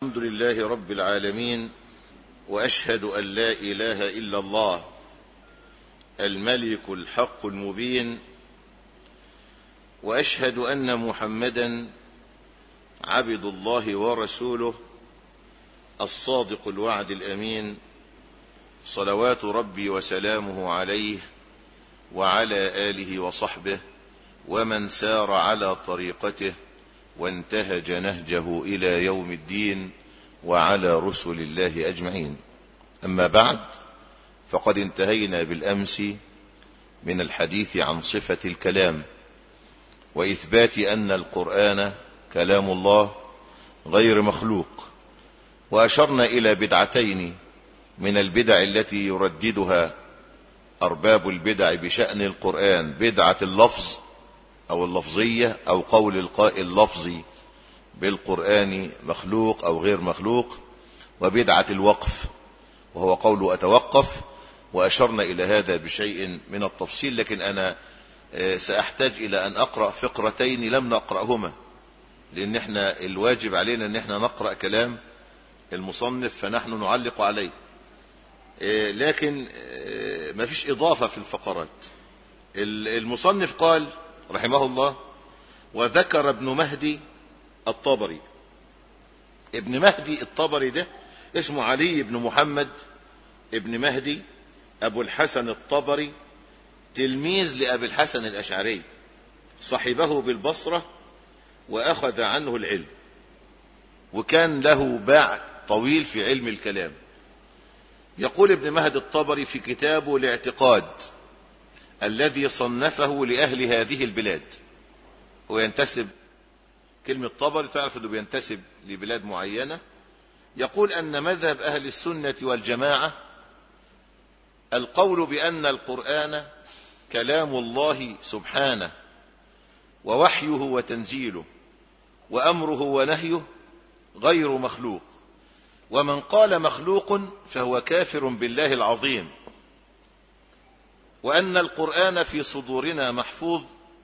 الحمد لله رب العالمين واشهد ان لا اله الا الله الملك الحق المبين واشهد ان محمدا عبد الله ورسوله الصادق الوعد الامين صلوات ربي وسلامه عليه وعلى اله وصحبه ومن سار على طريقته وانتهج نهجه الى يوم الدين وعلى رسل الله اجمعين اما بعد فقد انتهينا بالامس من الحديث عن صفه الكلام واثبات ان القران كلام الله غير مخلوق واشرنا الى بدعتين من البدع التي يرددها ارباب البدع بشان القران بدعه اللفظ او اللفظيه او قول القائل لفظي بالقران مخلوق او غير مخلوق وبدعه الوقف وهو قول اتوقف واشرنا الى هذا بشيء من التفصيل لكن انا ساحتاج الى ان اقرا فقرتين لم نقراهما لان احنا الواجب علينا ان احنا نقرا كلام المصنف فنحن نعلق عليه لكن ما فيش اضافه في الفقرات المصنف قال رحمه الله وذكر ابن مهدي الطبري ابن مهدي الطبري ده اسمه علي بن محمد ابن مهدي ابو الحسن الطبري تلميذ لابي الحسن الاشعري صحبه بالبصره واخذ عنه العلم وكان له باع طويل في علم الكلام يقول ابن مهدي الطبري في كتابه الاعتقاد الذي صنفه لأهل هذه البلاد هو ينتسب كلمة طبري تعرف أنه بينتسب لبلاد معينة يقول أن مذهب أهل السنة والجماعة القول بأن القرآن كلام الله سبحانه ووحيه وتنزيله وأمره ونهيه غير مخلوق ومن قال مخلوق فهو كافر بالله العظيم وأن القرآن في صدورنا محفوظ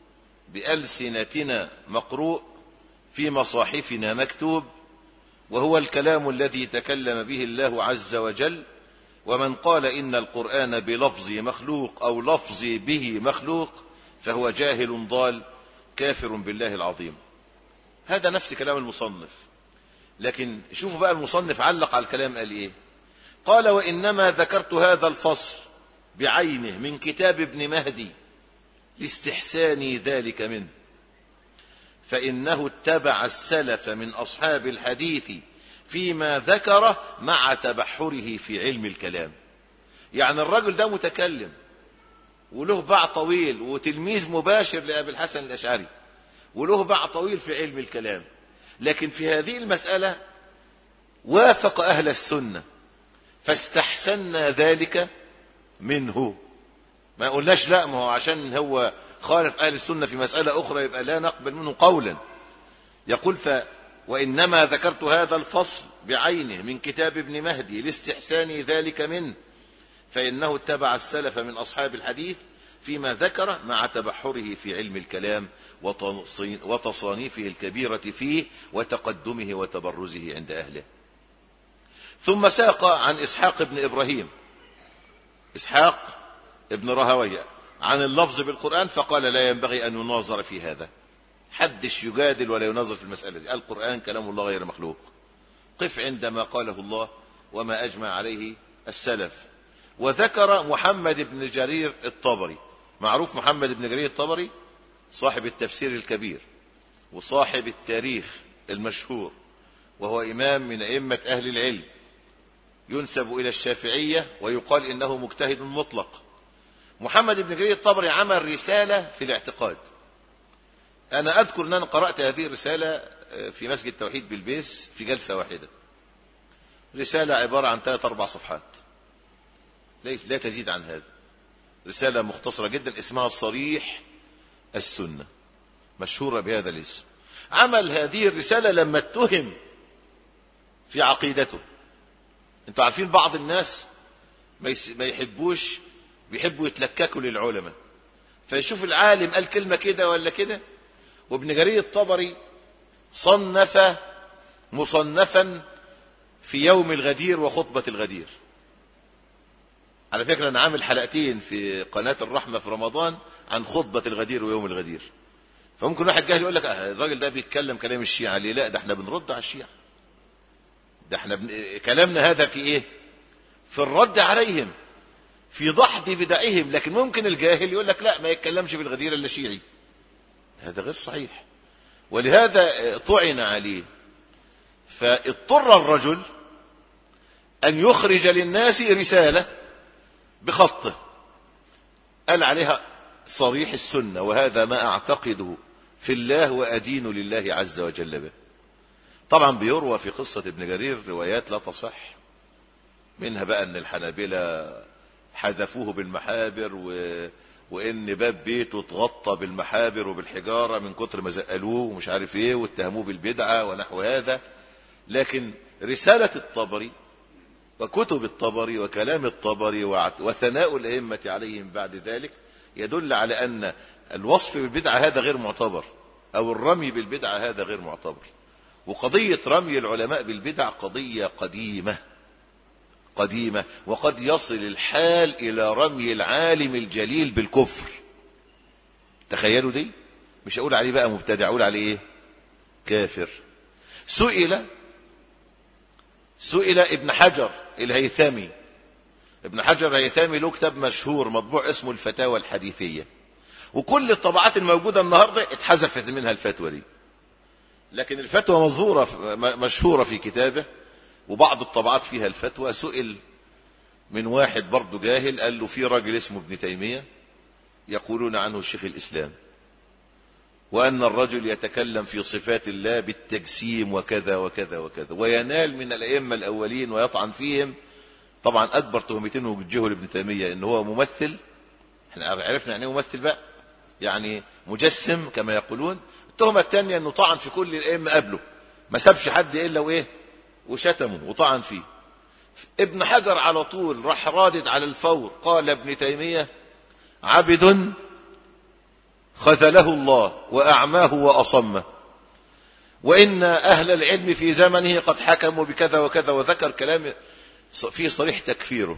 بألسنتنا مقروء في مصاحفنا مكتوب وهو الكلام الذي تكلم به الله عز وجل ومن قال إن القرآن بلفظ مخلوق أو لفظ به مخلوق فهو جاهل ضال كافر بالله العظيم هذا نفس كلام المصنف لكن شوفوا بقى المصنف علق على الكلام قال ايه قال وإنما ذكرت هذا الفصل بعينه من كتاب ابن مهدي لاستحسان ذلك منه فإنه اتبع السلف من أصحاب الحديث فيما ذكر مع تبحره في علم الكلام يعني الرجل ده متكلم وله باع طويل وتلميذ مباشر لأبي الحسن الأشعري وله باع طويل في علم الكلام لكن في هذه المسألة وافق أهل السنة فاستحسنا ذلك منه ما قلناش لا ما هو عشان هو خالف أهل السنة في مسألة أخرى يبقى لا نقبل منه قولا يقول ف وإنما ذكرت هذا الفصل بعينه من كتاب ابن مهدي لاستحسان ذلك منه فإنه اتبع السلف من أصحاب الحديث فيما ذكر مع تبحره في علم الكلام وتصانيفه الكبيرة فيه وتقدمه وتبرزه عند أهله ثم ساق عن إسحاق بن إبراهيم إسحاق ابن رهوية عن اللفظ بالقرآن فقال لا ينبغي أن يناظر في هذا حدش يجادل ولا يناظر في المسألة دي القرآن كلام الله غير مخلوق قف عندما قاله الله وما أجمع عليه السلف وذكر محمد بن جرير الطبري معروف محمد بن جرير الطبري صاحب التفسير الكبير وصاحب التاريخ المشهور وهو إمام من أئمة أهل العلم ينسب إلى الشافعية ويقال إنه مجتهد مطلق محمد بن جرير الطبري عمل رسالة في الاعتقاد أنا أذكر أن أنا قرأت هذه الرسالة في مسجد التوحيد بالبيس في جلسة واحدة رسالة عبارة عن ثلاث أربع صفحات لا تزيد عن هذا رسالة مختصرة جدا اسمها صريح السنة مشهورة بهذا الاسم عمل هذه الرسالة لما اتهم في عقيدته انتوا عارفين بعض الناس ما يحبوش بيحبوا يتلككوا للعلماء فيشوف العالم قال كلمة كده ولا كده وابن جرير الطبري صنف مصنفا في يوم الغدير وخطبة الغدير على فكرة أنا عامل حلقتين في قناة الرحمة في رمضان عن خطبة الغدير ويوم الغدير فممكن واحد جاهل يقول لك اه الراجل ده بيتكلم كلام الشيعة ليه لا ده احنا بنرد على الشيعة ده احنا بن... كلامنا هذا في ايه في الرد عليهم في دحض بدعهم لكن ممكن الجاهل يقول لك لا ما يتكلمش بالغدير الا شيعي هذا غير صحيح ولهذا طعن عليه فاضطر الرجل أن يخرج للناس رسالة بخطه قال عليها صريح السنة وهذا ما أعتقده في الله وأدين لله عز وجل به طبعا بيروى في قصة ابن جرير روايات لا تصح منها بقى أن الحنابلة حذفوه بالمحابر و... وان باب بيته اتغطى بالمحابر وبالحجاره من كتر ما زقلوه ومش عارف ايه واتهموه بالبدعه ونحو هذا لكن رساله الطبري وكتب الطبري وكلام الطبري وثناء الائمه عليهم بعد ذلك يدل على ان الوصف بالبدعه هذا غير معتبر او الرمي بالبدعه هذا غير معتبر وقضيه رمي العلماء بالبدع قضيه قديمه قديمة وقد يصل الحال إلى رمي العالم الجليل بالكفر تخيلوا دي مش أقول عليه بقى مبتدع أقول عليه إيه كافر سئل سئل ابن حجر الهيثمي ابن حجر الهيثمي له كتاب مشهور مطبوع اسمه الفتاوى الحديثية وكل الطبعات الموجودة النهاردة اتحذفت منها الفتوى دي لكن الفتوى مظهورة مشهورة في كتابه وبعض الطبعات فيها الفتوى سئل من واحد برضه جاهل قال له في راجل اسمه ابن تيمية يقولون عنه الشيخ الإسلام وأن الرجل يتكلم في صفات الله بالتجسيم وكذا وكذا وكذا وينال من الأئمة الأولين ويطعن فيهم طبعا أكبر تهمتين وجهه لابن تيمية إن هو ممثل احنا عرفنا يعني ممثل بقى يعني مجسم كما يقولون التهمة الثانية أنه طعن في كل الأئمة قبله ما سابش حد إلا وإيه وشتمه وطعن فيه ابن حجر على طول راح رادد على الفور قال ابن تيمية عبد خذله الله وأعماه وأصمه وإن أهل العلم في زمنه قد حكموا بكذا وكذا وذكر كلام فيه صريح تكفيره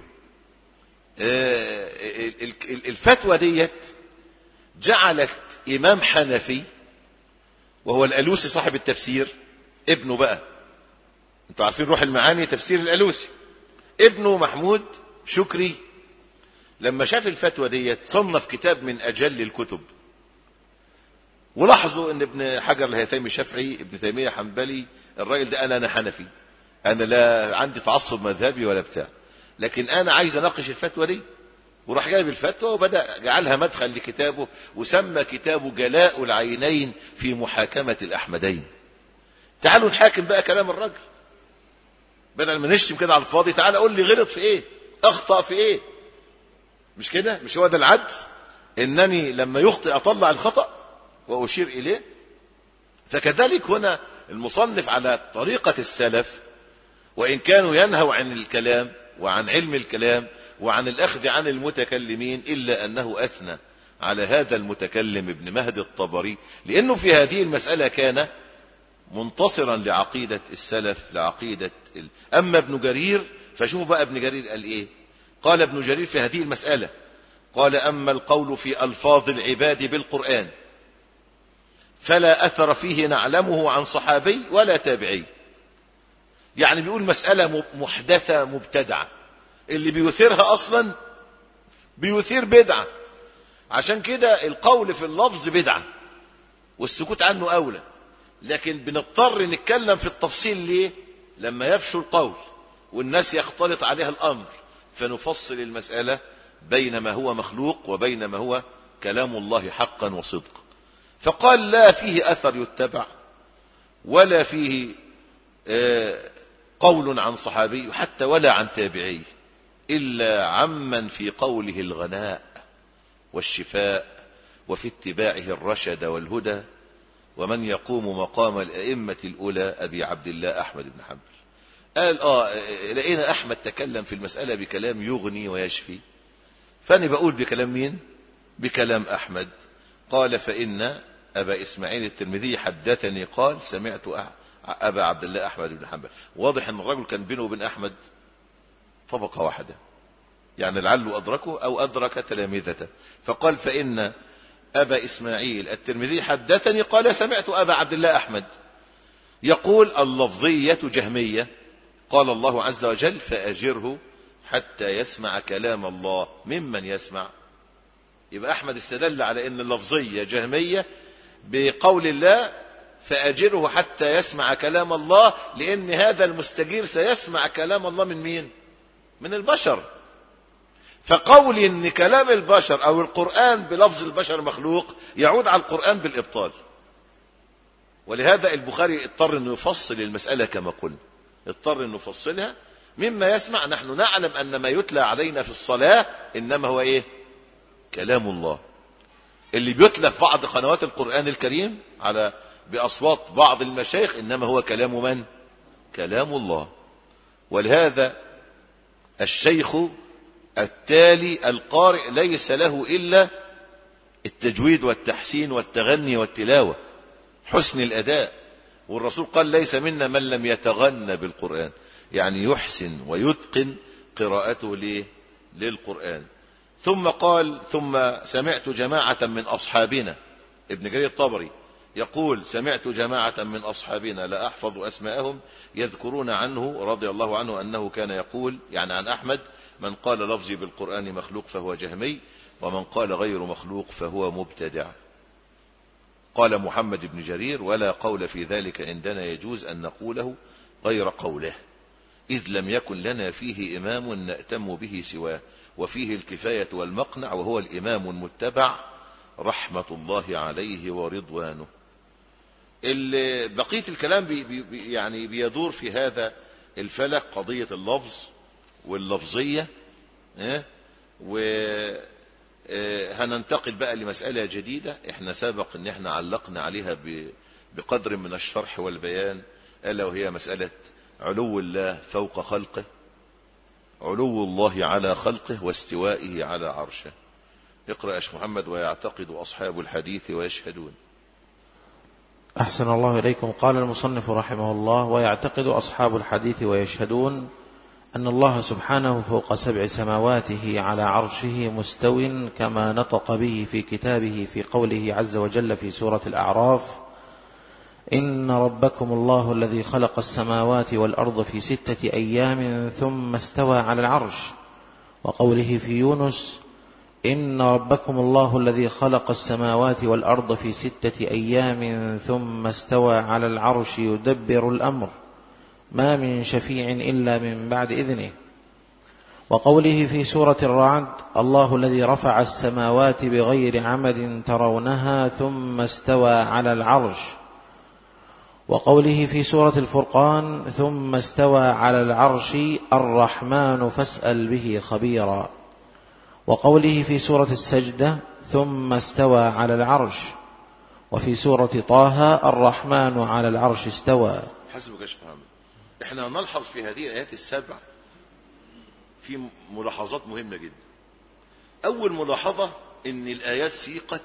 الفتوى ديت جعلت إمام حنفي وهو الألوسي صاحب التفسير ابنه بقى انتوا عارفين روح المعاني تفسير الألوسي ابنه محمود شكري لما شاف الفتوى ديت صنف كتاب من أجل الكتب ولاحظوا ان ابن حجر الهيثمي شافعي ابن تيمية حنبلي الراجل ده انا انا حنفي انا لا عندي تعصب مذهبي ولا بتاع لكن انا عايز اناقش الفتوى دي وراح جايب الفتوى وبدا جعلها مدخل لكتابه وسمى كتابه جلاء العينين في محاكمه الاحمدين تعالوا نحاكم بقى كلام الراجل بدل ما نشتم كده على الفاضي تعالى قول لي غلط في ايه اخطا في ايه مش كده مش هو ده العدل انني لما يخطئ اطلع الخطا واشير اليه فكذلك هنا المصنف على طريقه السلف وان كانوا ينهوا عن الكلام وعن علم الكلام وعن الاخذ عن المتكلمين الا انه اثنى على هذا المتكلم ابن مهدي الطبري لانه في هذه المساله كان منتصرا لعقيده السلف لعقيده ال... اما ابن جرير فشوفوا بقى ابن جرير قال ايه قال ابن جرير في هذه المساله قال اما القول في الفاظ العباد بالقران فلا اثر فيه نعلمه عن صحابي ولا تابعي يعني بيقول مساله محدثه مبتدعه اللي بيثيرها اصلا بيثير بدعه عشان كده القول في اللفظ بدعه والسكوت عنه اولى لكن بنضطر نتكلم في التفصيل ليه لما يفشو القول والناس يختلط عليها الامر فنفصل المساله بين ما هو مخلوق وبين ما هو كلام الله حقا وصدقا فقال لا فيه اثر يتبع ولا فيه قول عن صحابي حتى ولا عن تابعي الا عمن في قوله الغناء والشفاء وفي اتباعه الرشد والهدى ومن يقوم مقام الائمه الاولى ابي عبد الله احمد بن حنبل قال اه لقينا احمد تكلم في المساله بكلام يغني ويشفي فانا بقول بكلام مين بكلام احمد قال فان ابا اسماعيل الترمذي حدثني قال سمعت أبا عبد الله أحمد بن حنبل واضح أن الرجل كان بينه وبين أحمد طبقة واحدة يعني لعله أدركه أو أدرك تلامذته فقال فإن أبا إسماعيل الترمذي حدثني قال سمعت أبا عبد الله أحمد يقول اللفظية جهمية قال الله عز وجل فأجره حتى يسمع كلام الله ممن يسمع يبقى أحمد استدل على أن اللفظية جهمية بقول الله فأجره حتى يسمع كلام الله لأن هذا المستجير سيسمع كلام الله من مين من البشر فقول ان كلام البشر او القرآن بلفظ البشر مخلوق يعود على القرآن بالابطال ولهذا البخاري اضطر انه يفصل المسألة كما قلنا اضطر انه يفصلها مما يسمع نحن نعلم ان ما يتلى علينا في الصلاة انما هو ايه كلام الله اللي بيتلى في بعض قنوات القرآن الكريم على بأصوات بعض المشايخ إنما هو كلام من كلام الله ولهذا الشيخ التالي القارئ ليس له إلا التجويد والتحسين والتغني والتلاوة حسن الأداء والرسول قال ليس منا من لم يتغنى بالقرآن يعني يحسن ويتقن قراءته ليه للقرآن ثم قال ثم سمعت جماعة من أصحابنا ابن جرير الطبري يقول سمعت جماعة من أصحابنا لا أحفظ أسماءهم يذكرون عنه رضي الله عنه أنه كان يقول يعني عن أحمد من قال لفظي بالقرآن مخلوق فهو جهمي ومن قال غير مخلوق فهو مبتدع قال محمد بن جرير ولا قول في ذلك عندنا يجوز أن نقوله غير قوله إذ لم يكن لنا فيه إمام نأتم به سواه وفيه الكفاية والمقنع وهو الإمام المتبع رحمة الله عليه ورضوانه بقية الكلام بي بي يعني بيدور في هذا الفلك قضية اللفظ واللفظية وهننتقل بقى لمسألة جديدة احنا سابق ان احنا علقنا عليها بقدر من الشرح والبيان ألا وهي مسألة علو الله فوق خلقه علو الله على خلقه واستوائه على عرشه اقرأ يا شيخ محمد ويعتقد أصحاب الحديث ويشهدون أحسن الله إليكم قال المصنف رحمه الله ويعتقد أصحاب الحديث ويشهدون أن الله سبحانه فوق سبع سماواته على عرشه مستو كما نطق به في كتابه في قوله عز وجل في سورة الأعراف إن ربكم الله الذي خلق السماوات والأرض في ستة أيام ثم استوى على العرش وقوله في يونس إن ربكم الله الذي خلق السماوات والأرض في ستة أيام ثم استوى على العرش يدبر الأمر ما من شفيع إلا من بعد إذنه وقوله في سورة الرعد الله الذي رفع السماوات بغير عمد ترونها ثم استوى على العرش وقوله في سورة الفرقان ثم استوى على العرش الرحمن فاسأل به خبيرا وقوله في سورة السجدة ثم استوى على العرش وفي سورة طه الرحمن على العرش استوى حسبك يا شيخ محمد احنا نلحظ في هذه الآيات السبع في ملاحظات مهمة جدا أول ملاحظة إن الآيات سيقت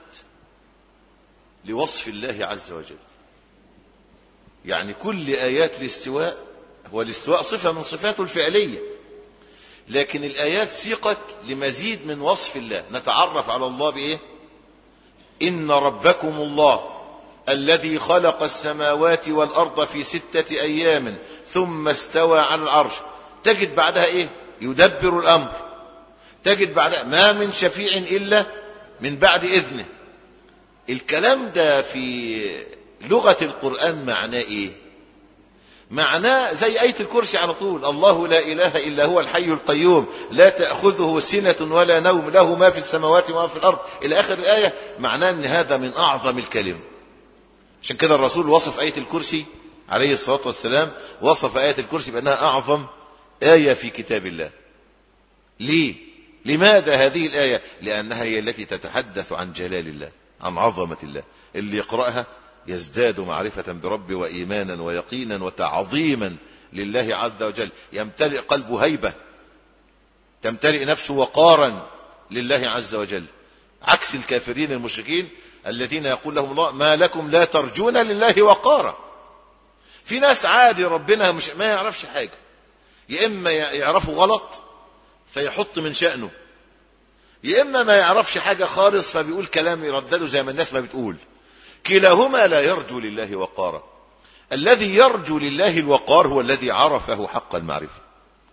لوصف الله عز وجل يعني كل آيات الاستواء هو الاستواء صفة من صفاته الفعلية لكن الآيات سيقت لمزيد من وصف الله نتعرف على الله بإيه إن ربكم الله الذي خلق السماوات والأرض في ستة أيام ثم استوى على العرش تجد بعدها إيه يدبر الأمر تجد بعدها ما من شفيع إلا من بعد إذنه الكلام ده في لغة القرآن معناه إيه معناه زي آية الكرسي على طول الله لا إله إلا هو الحي القيوم لا تأخذه سنة ولا نوم له ما في السماوات وما في الأرض إلى آخر الآية معناه أن هذا من أعظم الكلم عشان كده الرسول وصف آية الكرسي عليه الصلاة والسلام وصف آية الكرسي بأنها أعظم آية في كتاب الله ليه لماذا هذه الآية لأنها هي التي تتحدث عن جلال الله عن عظمة الله اللي يقرأها يزداد معرفة برب وإيمانا ويقينا وتعظيما لله عز وجل يمتلئ قلبه هيبة تمتلئ نفسه وقارا لله عز وجل عكس الكافرين المشركين الذين يقول لهم الله ما لكم لا ترجون لله وقارا في ناس عادي ربنا مش ما يعرفش حاجة يا إما يعرفوا غلط فيحط من شأنه يا إما ما يعرفش حاجة خالص فبيقول كلام يردده زي ما الناس ما بتقول كلاهما لا يرجو لله وقارا الذي يرجو لله الوقار هو الذي عرفه حق المعرفة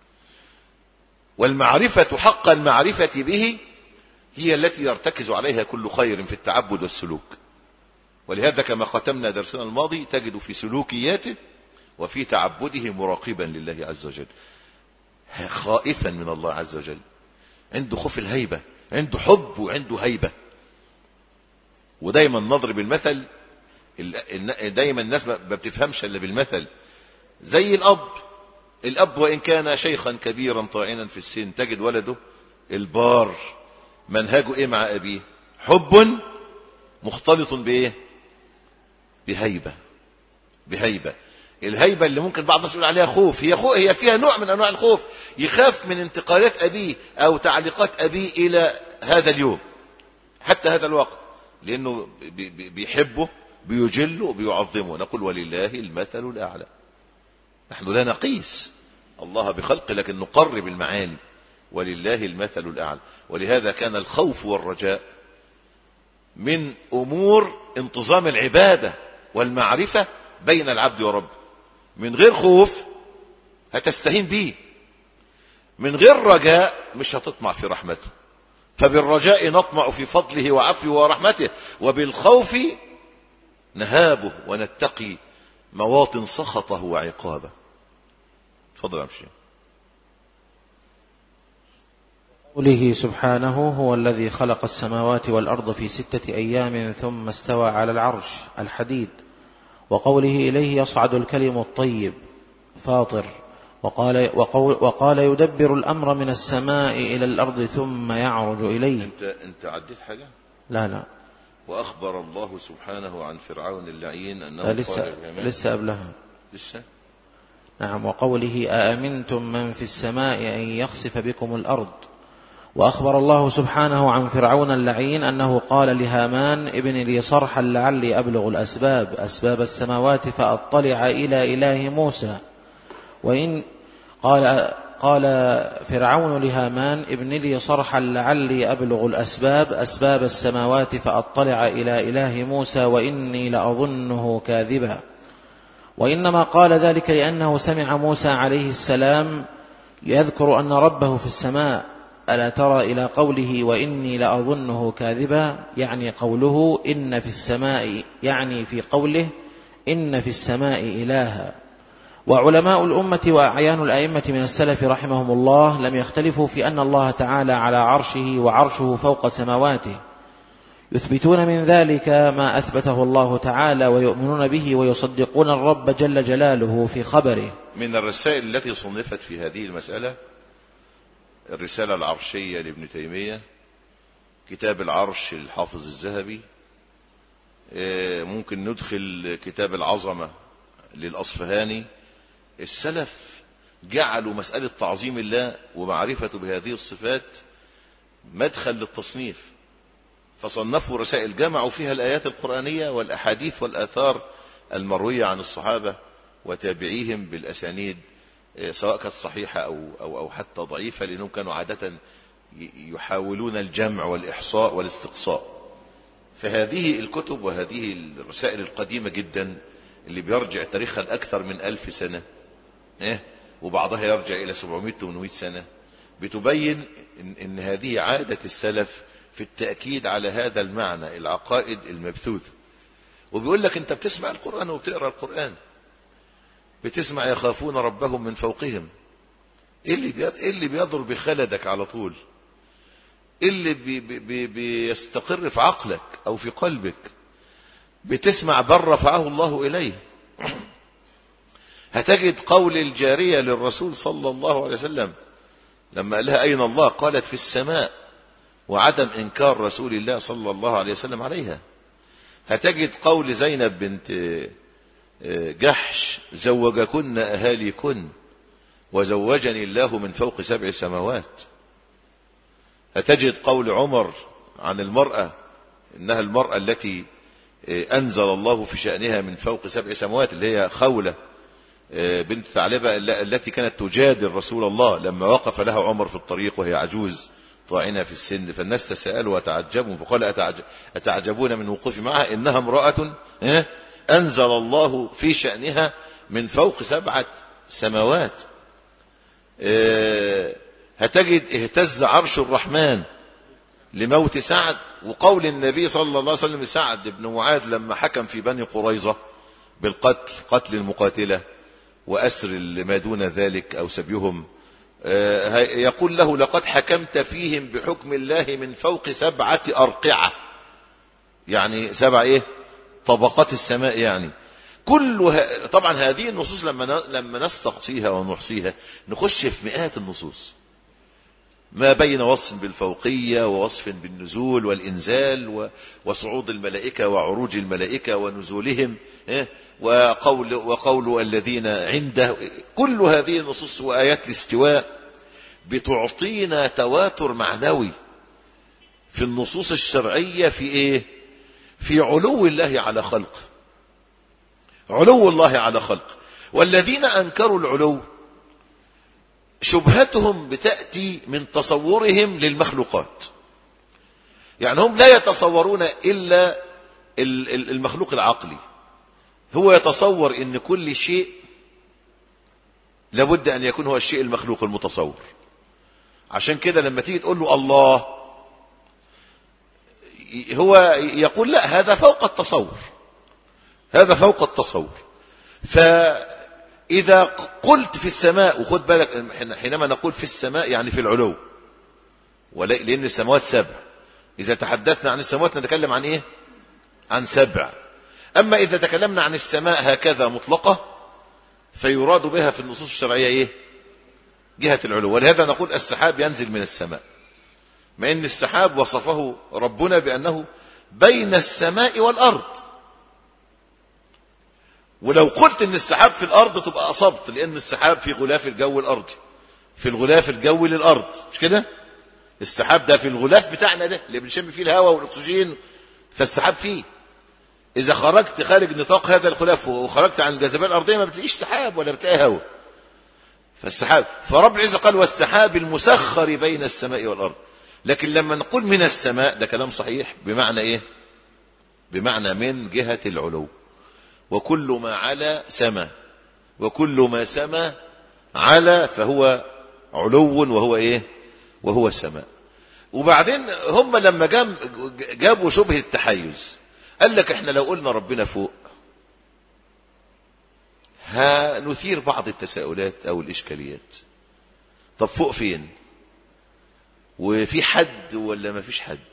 والمعرفة حق المعرفة به هي التي يرتكز عليها كل خير في التعبد والسلوك ولهذا كما ختمنا درسنا الماضي تجد في سلوكياته وفي تعبده مراقبا لله عز وجل خائفا من الله عز وجل عنده خوف الهيبة عنده حب وعنده هيبة ودايما نضرب المثل دايما الناس ما بتفهمش الا بالمثل زي الاب الاب وان كان شيخا كبيرا طاعنا في السن تجد ولده البار منهجه ايه مع ابيه حب مختلط بايه بهيبه بهيبه الهيبه اللي ممكن بعض الناس يقول عليها خوف هي خوف هي فيها نوع من انواع الخوف يخاف من انتقالات ابيه او تعليقات ابيه الى هذا اليوم حتى هذا الوقت لانه بيحبه بيجله بيعظمه نقول ولله المثل الاعلى نحن لا نقيس الله بخلق لكن نقرب المعاني ولله المثل الاعلى ولهذا كان الخوف والرجاء من امور انتظام العباده والمعرفه بين العبد وربه من غير خوف هتستهين بيه من غير رجاء مش هتطمع في رحمته فبالرجاء نطمع في فضله وعفوه ورحمته وبالخوف نهابه ونتقي مواطن سخطه وعقابه تفضل امشي قوله سبحانه هو الذي خلق السماوات والأرض في ستة أيام ثم استوى على العرش الحديد وقوله إليه يصعد الكلم الطيب فاطر وقال, وقول وقال يدبر الأمر من السماء إلى الأرض ثم يعرج إليه انت انت عديت حاجه لا لا واخبر الله سبحانه عن فرعون اللعين انه لا لسه, قال للهامان- لسه قبلها لسه نعم وقوله أأمنتم من في السماء أن يخسف بكم الأرض وأخبر الله سبحانه عن فرعون اللعين أنه قال لهامان ابن لي صرحا لعلي أبلغ الأسباب أسباب السماوات فأطلع إلى إله موسى وإن قال قال فرعون لهامان ابن لي صرحا لعلي أبلغ الأسباب أسباب السماوات فأطلع إلى إله موسى وإني لأظنه كاذبا وإنما قال ذلك لأنه سمع موسى عليه السلام يذكر أن ربه في السماء ألا ترى إلى قوله وإني لأظنه كاذبا يعني قوله إن في السماء يعني في قوله إن في السماء إلها وعلماء الأمة وأعيان الأئمة من السلف رحمهم الله لم يختلفوا في أن الله تعالى على عرشه وعرشه فوق سماواته يثبتون من ذلك ما أثبته الله تعالى ويؤمنون به ويصدقون الرب جل جلاله في خبره من الرسائل التي صنفت في هذه المسألة الرسالة العرشية لابن تيمية كتاب العرش الحافظ الذهبي آه، ممكن ندخل كتاب العظمة للأصفهاني السلف جعلوا مسألة تعظيم الله ومعرفته بهذه الصفات مدخل للتصنيف فصنفوا رسائل جمعوا فيها الآيات القرآنية والأحاديث والآثار المروية عن الصحابة وتابعيهم بالأسانيد إيه، سواء كانت صحيحة أو, أو, أو حتى ضعيفة لأنهم كانوا عادة ي- يحاولون الجمع والإحصاء والاستقصاء فهذه الكتب وهذه الرسائل القديمة جدا اللي بيرجع تاريخها لأكثر من ألف سنة إيه؟ وبعضها يرجع إلى 700-800 سنة بتبين إن, إن هذه عادة السلف في التأكيد على هذا المعنى العقائد المبثوث وبيقول لك أنت بتسمع القرآن وبتقرأ القرآن بتسمع يخافون ربهم من فوقهم ايه اللي بي- ايه اللي بيضر بخلدك على طول ايه اللي بي بي بي بيستقر في عقلك او في قلبك بتسمع بل رفعه الله اليه هتجد قول الجارية للرسول صلى الله عليه وسلم لما قال لها أين الله قالت في السماء وعدم إنكار رسول الله صلى الله عليه وسلم عليها هتجد قول زينب بنت جحش زوجكن أهاليكن وزوجني الله من فوق سبع سماوات هتجد قول عمر عن المرأة إنها المرأة التي أنزل الله في شأنها من فوق سبع سماوات اللي هي خولة آه، بنت ثعلبة الل- التي كانت تجادل رسول الله لما وقف لها عمر في الطريق وهي عجوز طاعنة في السن فالناس تساءلوا وتعجبوا فقال أتعج- أتعجبون من وقوفي معها إنها امرأة آه، أنزل الله في شأنها من فوق سبعة سماوات آه، هتجد اهتز عرش الرحمن لموت سعد وقول النبي صلى الله عليه وسلم سعد بن معاذ لما حكم في بني قريظة بالقتل قتل المقاتلة وأسر ما دون ذلك أو سبيهم آه، هي- يقول له لقد حكمت فيهم بحكم الله من فوق سبعة أرقعة يعني سبع إيه طبقات السماء يعني كل ه... طبعا هذه النصوص لما ن... لما نستقصيها ونحصيها نخش في مئات النصوص ما بين وصف بالفوقية ووصف بالنزول والإنزال و... وصعود الملائكة وعروج الملائكة ونزولهم إيه؟ وقول وقول الذين عنده كل هذه النصوص وآيات الاستواء بتعطينا تواتر معنوي في النصوص الشرعية في إيه في علو الله على خلقه علو الله على خلقه والذين أنكروا العلو شبهتهم بتأتي من تصورهم للمخلوقات يعني هم لا يتصورون إلا ال- ال- المخلوق العقلي هو يتصور ان كل شيء لابد ان يكون هو الشيء المخلوق المتصور عشان كده لما تيجي تقول له الله هو يقول لا هذا فوق التصور هذا فوق التصور فإذا قلت في السماء وخد بالك حينما نقول في السماء يعني في العلو ولا- لأن السماوات سبع إذا تحدثنا عن السماوات نتكلم عن إيه عن سبع أما إذا تكلمنا عن السماء هكذا مطلقة فيراد بها في النصوص الشرعية إيه جهة العلو ولهذا نقول السحاب ينزل من السماء مع أن السحاب وصفه ربنا بأنه بين السماء والأرض ولو قلت ان السحاب في الارض تبقى اصبت لان السحاب في غلاف الجو الارضي في الغلاف الجوي للارض مش كده السحاب ده في الغلاف بتاعنا ده اللي بنشم فيه الهواء والاكسجين فالسحاب فيه اذا خرجت خارج نطاق هذا الغلاف وخرجت عن الجاذبيه الارضيه ما بتلاقيش سحاب ولا بتلاقي هواء فالسحاب فرب العزه قال والسحاب المسخر بين السماء والارض لكن لما نقول من السماء ده كلام صحيح بمعنى ايه بمعنى من جهه العلو وكل ما على سما وكل ما سما على فهو علو وهو ايه وهو سماء وبعدين هم لما جام جابوا شبه التحيز قال لك احنا لو قلنا ربنا فوق هنثير بعض التساؤلات او الاشكاليات طب فوق فين وفي حد ولا ما فيش حد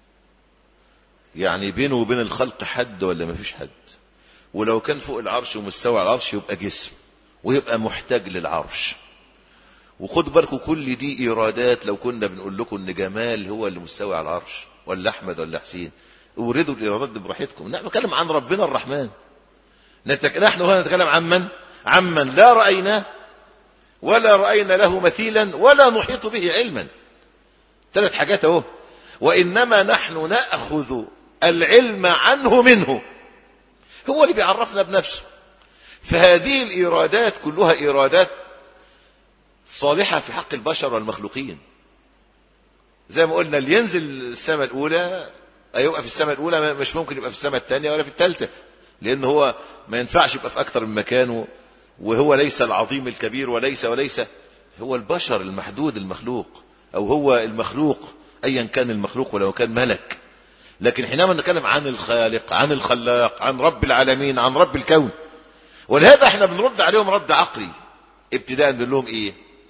يعني بينه وبين الخلق حد ولا ما فيش حد ولو كان فوق العرش ومستوى على العرش يبقى جسم ويبقى محتاج للعرش وخد بالكم كل دي ايرادات لو كنا بنقول لكم ان جمال هو اللي مستوي على العرش ولا احمد ولا حسين اوردوا الايرادات دي براحتكم نحن نتكلم عن ربنا الرحمن نتك... نحن هنا نتكلم عن من عمن لا رايناه ولا راينا له مثيلا ولا نحيط به علما ثلاث حاجات اهو وانما نحن ناخذ العلم عنه منه هو اللي بيعرفنا بنفسه فهذه الإيرادات كلها إيرادات صالحة في حق البشر والمخلوقين زي ما قلنا اللي ينزل السماء الأولى هيبقى في السماء الأولى مش ممكن يبقى في السماء الثانية ولا في الثالثة لأن هو ما ينفعش يبقى في أكثر من مكان وهو ليس العظيم الكبير وليس وليس هو البشر المحدود المخلوق أو هو المخلوق أيا كان المخلوق ولو كان ملك لكن حينما نتكلم عن الخالق عن الخلاق عن رب العالمين عن رب الكون ولهذا احنا بنرد عليهم رد عقلي ابتداء بنقول لهم ايه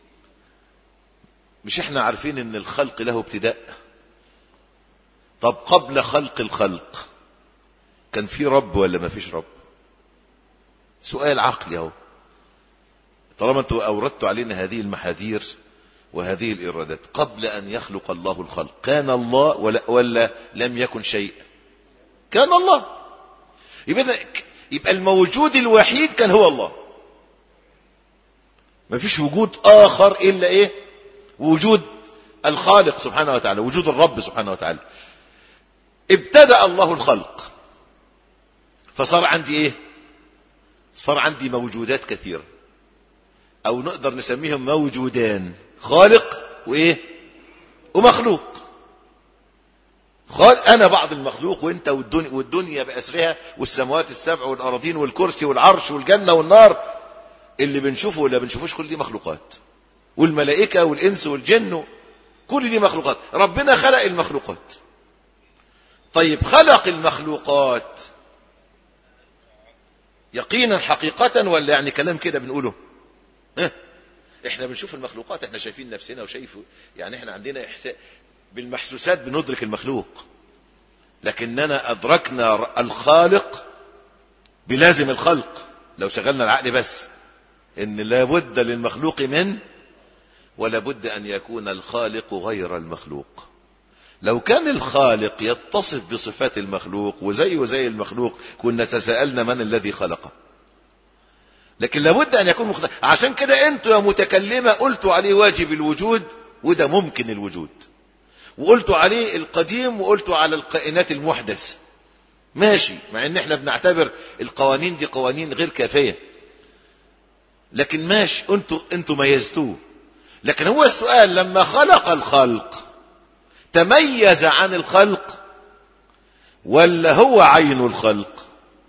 مش احنا عارفين ان الخلق له ابتداء طب قبل خلق الخلق كان في رب ولا ما فيش رب سؤال عقلي اهو طالما انتوا اوردتوا علينا هذه المحاذير وهذه الإرادات قبل أن يخلق الله الخلق كان الله ولا, ولا لم يكن شيء كان الله يبقى, يبقى الموجود الوحيد كان هو الله ما فيش وجود آخر إلا إيه وجود الخالق سبحانه وتعالى وجود الرب سبحانه وتعالى ابتدأ الله الخلق فصار عندي إيه صار عندي موجودات كثيرة او نقدر نسميهم موجودان خالق وايه ومخلوق قال انا بعض المخلوق وانت والدنيا, والدنيا باسرها والسماوات السبع والاراضين والكرسي والعرش والجنه والنار اللي بنشوفه ولا بنشوفوش كل دي مخلوقات والملائكه والانس والجن كل دي مخلوقات ربنا خلق المخلوقات طيب خلق المخلوقات يقينا حقيقة ولا يعني كلام كده بنقوله ها؟ احنا بنشوف المخلوقات احنا شايفين نفسنا وشايف يعني احنا عندنا احساس بالمحسوسات بندرك المخلوق لكننا ادركنا الخالق بلازم الخلق لو شغلنا العقل بس ان لابد للمخلوق من ولا بد ان يكون الخالق غير المخلوق لو كان الخالق يتصف بصفات المخلوق وزيه زي المخلوق كنا تساءلنا من الذي خلقه لكن لابد ان يكون مختلف عشان كده انتوا يا متكلمه قلتوا عليه واجب الوجود وده ممكن الوجود وقلتوا عليه القديم وقلتوا على الكائنات المحدث ماشي مع ان احنا بنعتبر القوانين دي قوانين غير كافيه لكن ماشي انتوا انتوا ميزتوه لكن هو السؤال لما خلق الخلق تميز عن الخلق ولا هو عين الخلق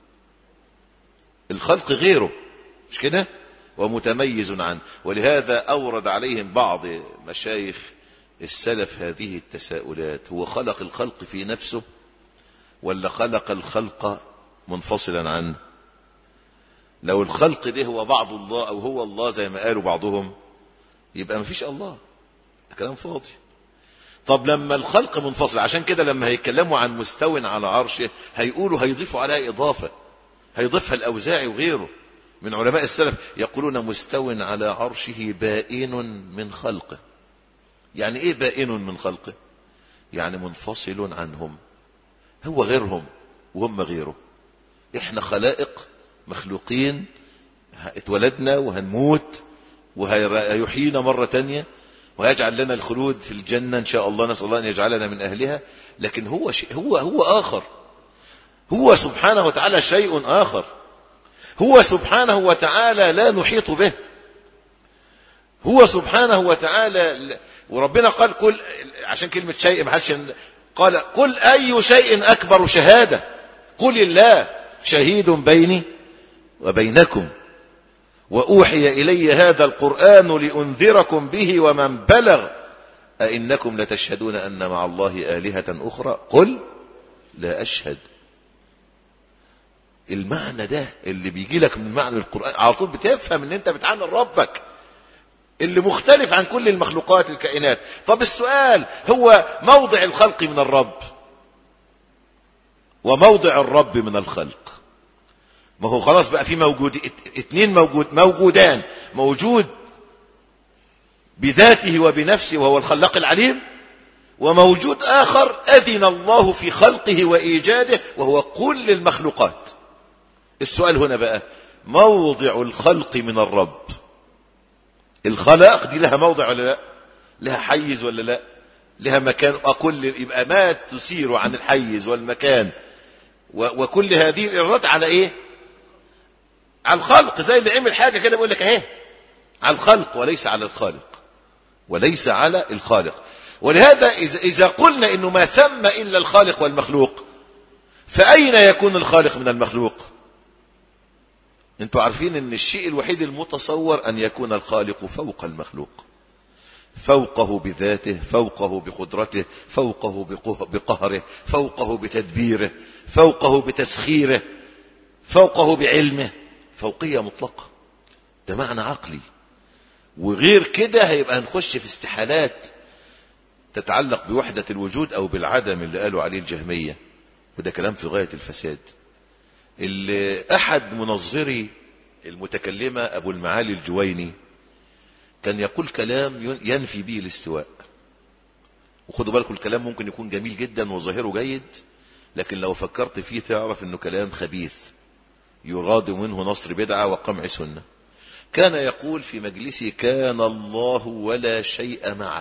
الخلق غيره مش كده ومتميز عنه ولهذا أورد عليهم بعض مشايخ السلف هذه التساؤلات هو خلق الخلق في نفسه ولا خلق الخلق منفصلا عنه لو الخلق ده هو بعض الله أو هو الله زي ما قالوا بعضهم يبقى ما فيش الله ده كلام فاضي طب لما الخلق منفصل عشان كده لما هيتكلموا عن مستو على عرشه هيقولوا هيضيفوا عليها إضافة هيضيفها الأوزاعي وغيره من علماء السلف يقولون مستو على عرشه بائن من خلقه يعني ايه بائن من خلقه يعني منفصل عنهم هو غيرهم وهم غيره احنا خلائق مخلوقين اتولدنا وهنموت وهيحيينا مرة تانية ويجعل لنا الخلود في الجنة إن شاء الله نسأل الله أن يجعلنا من أهلها لكن هو شيء هو هو آخر هو سبحانه وتعالى شيء آخر هو سبحانه وتعالى لا نحيط به هو سبحانه وتعالى وربنا قال كل عشان كلمة شيء ما حدش قال قل أي شيء أكبر شهادة قل الله شهيد بيني وبينكم وأوحي إلي هذا القرآن لأنذركم به ومن بلغ أئنكم لتشهدون أن مع الله آلهة أخرى قل لا أشهد المعنى ده اللي بيجي لك من معنى القرآن على طول بتفهم ان انت بتعامل ربك اللي مختلف عن كل المخلوقات الكائنات طب السؤال هو موضع الخلق من الرب وموضع الرب من الخلق ما هو خلاص بقى في موجود اتنين موجود موجودان موجود بذاته وبنفسه وهو الخلاق العليم وموجود آخر أذن الله في خلقه وإيجاده وهو كل المخلوقات السؤال هنا بقى موضع الخلق من الرب الخلق دي لها موضع ولا لا لها حيز ولا لا لها مكان أقول يبقى ما تسير عن الحيز والمكان وكل هذه الإرادات على إيه على الخلق زي اللي عمل حاجة كده بيقول لك اهي على الخلق وليس على الخالق وليس على الخالق ولهذا إذا قلنا إنه ما ثم إلا الخالق والمخلوق فأين يكون الخالق من المخلوق انتوا عارفين ان الشيء الوحيد المتصور ان يكون الخالق فوق المخلوق فوقه بذاته فوقه بقدرته فوقه بقهره فوقه بتدبيره فوقه بتسخيره فوقه بعلمه فوقية مطلقة ده معنى عقلي وغير كده هيبقى هنخش في استحالات تتعلق بوحدة الوجود أو بالعدم اللي قالوا عليه الجهمية وده كلام في غاية الفساد اللي أحد منظري المتكلمة أبو المعالي الجويني كان يقول كلام ينفي به الاستواء وخدوا بالكم الكلام ممكن يكون جميل جدا وظاهره جيد لكن لو فكرت فيه تعرف انه كلام خبيث يراد منه نصر بدعة وقمع سنة كان يقول في مجلسه كان الله ولا شيء معه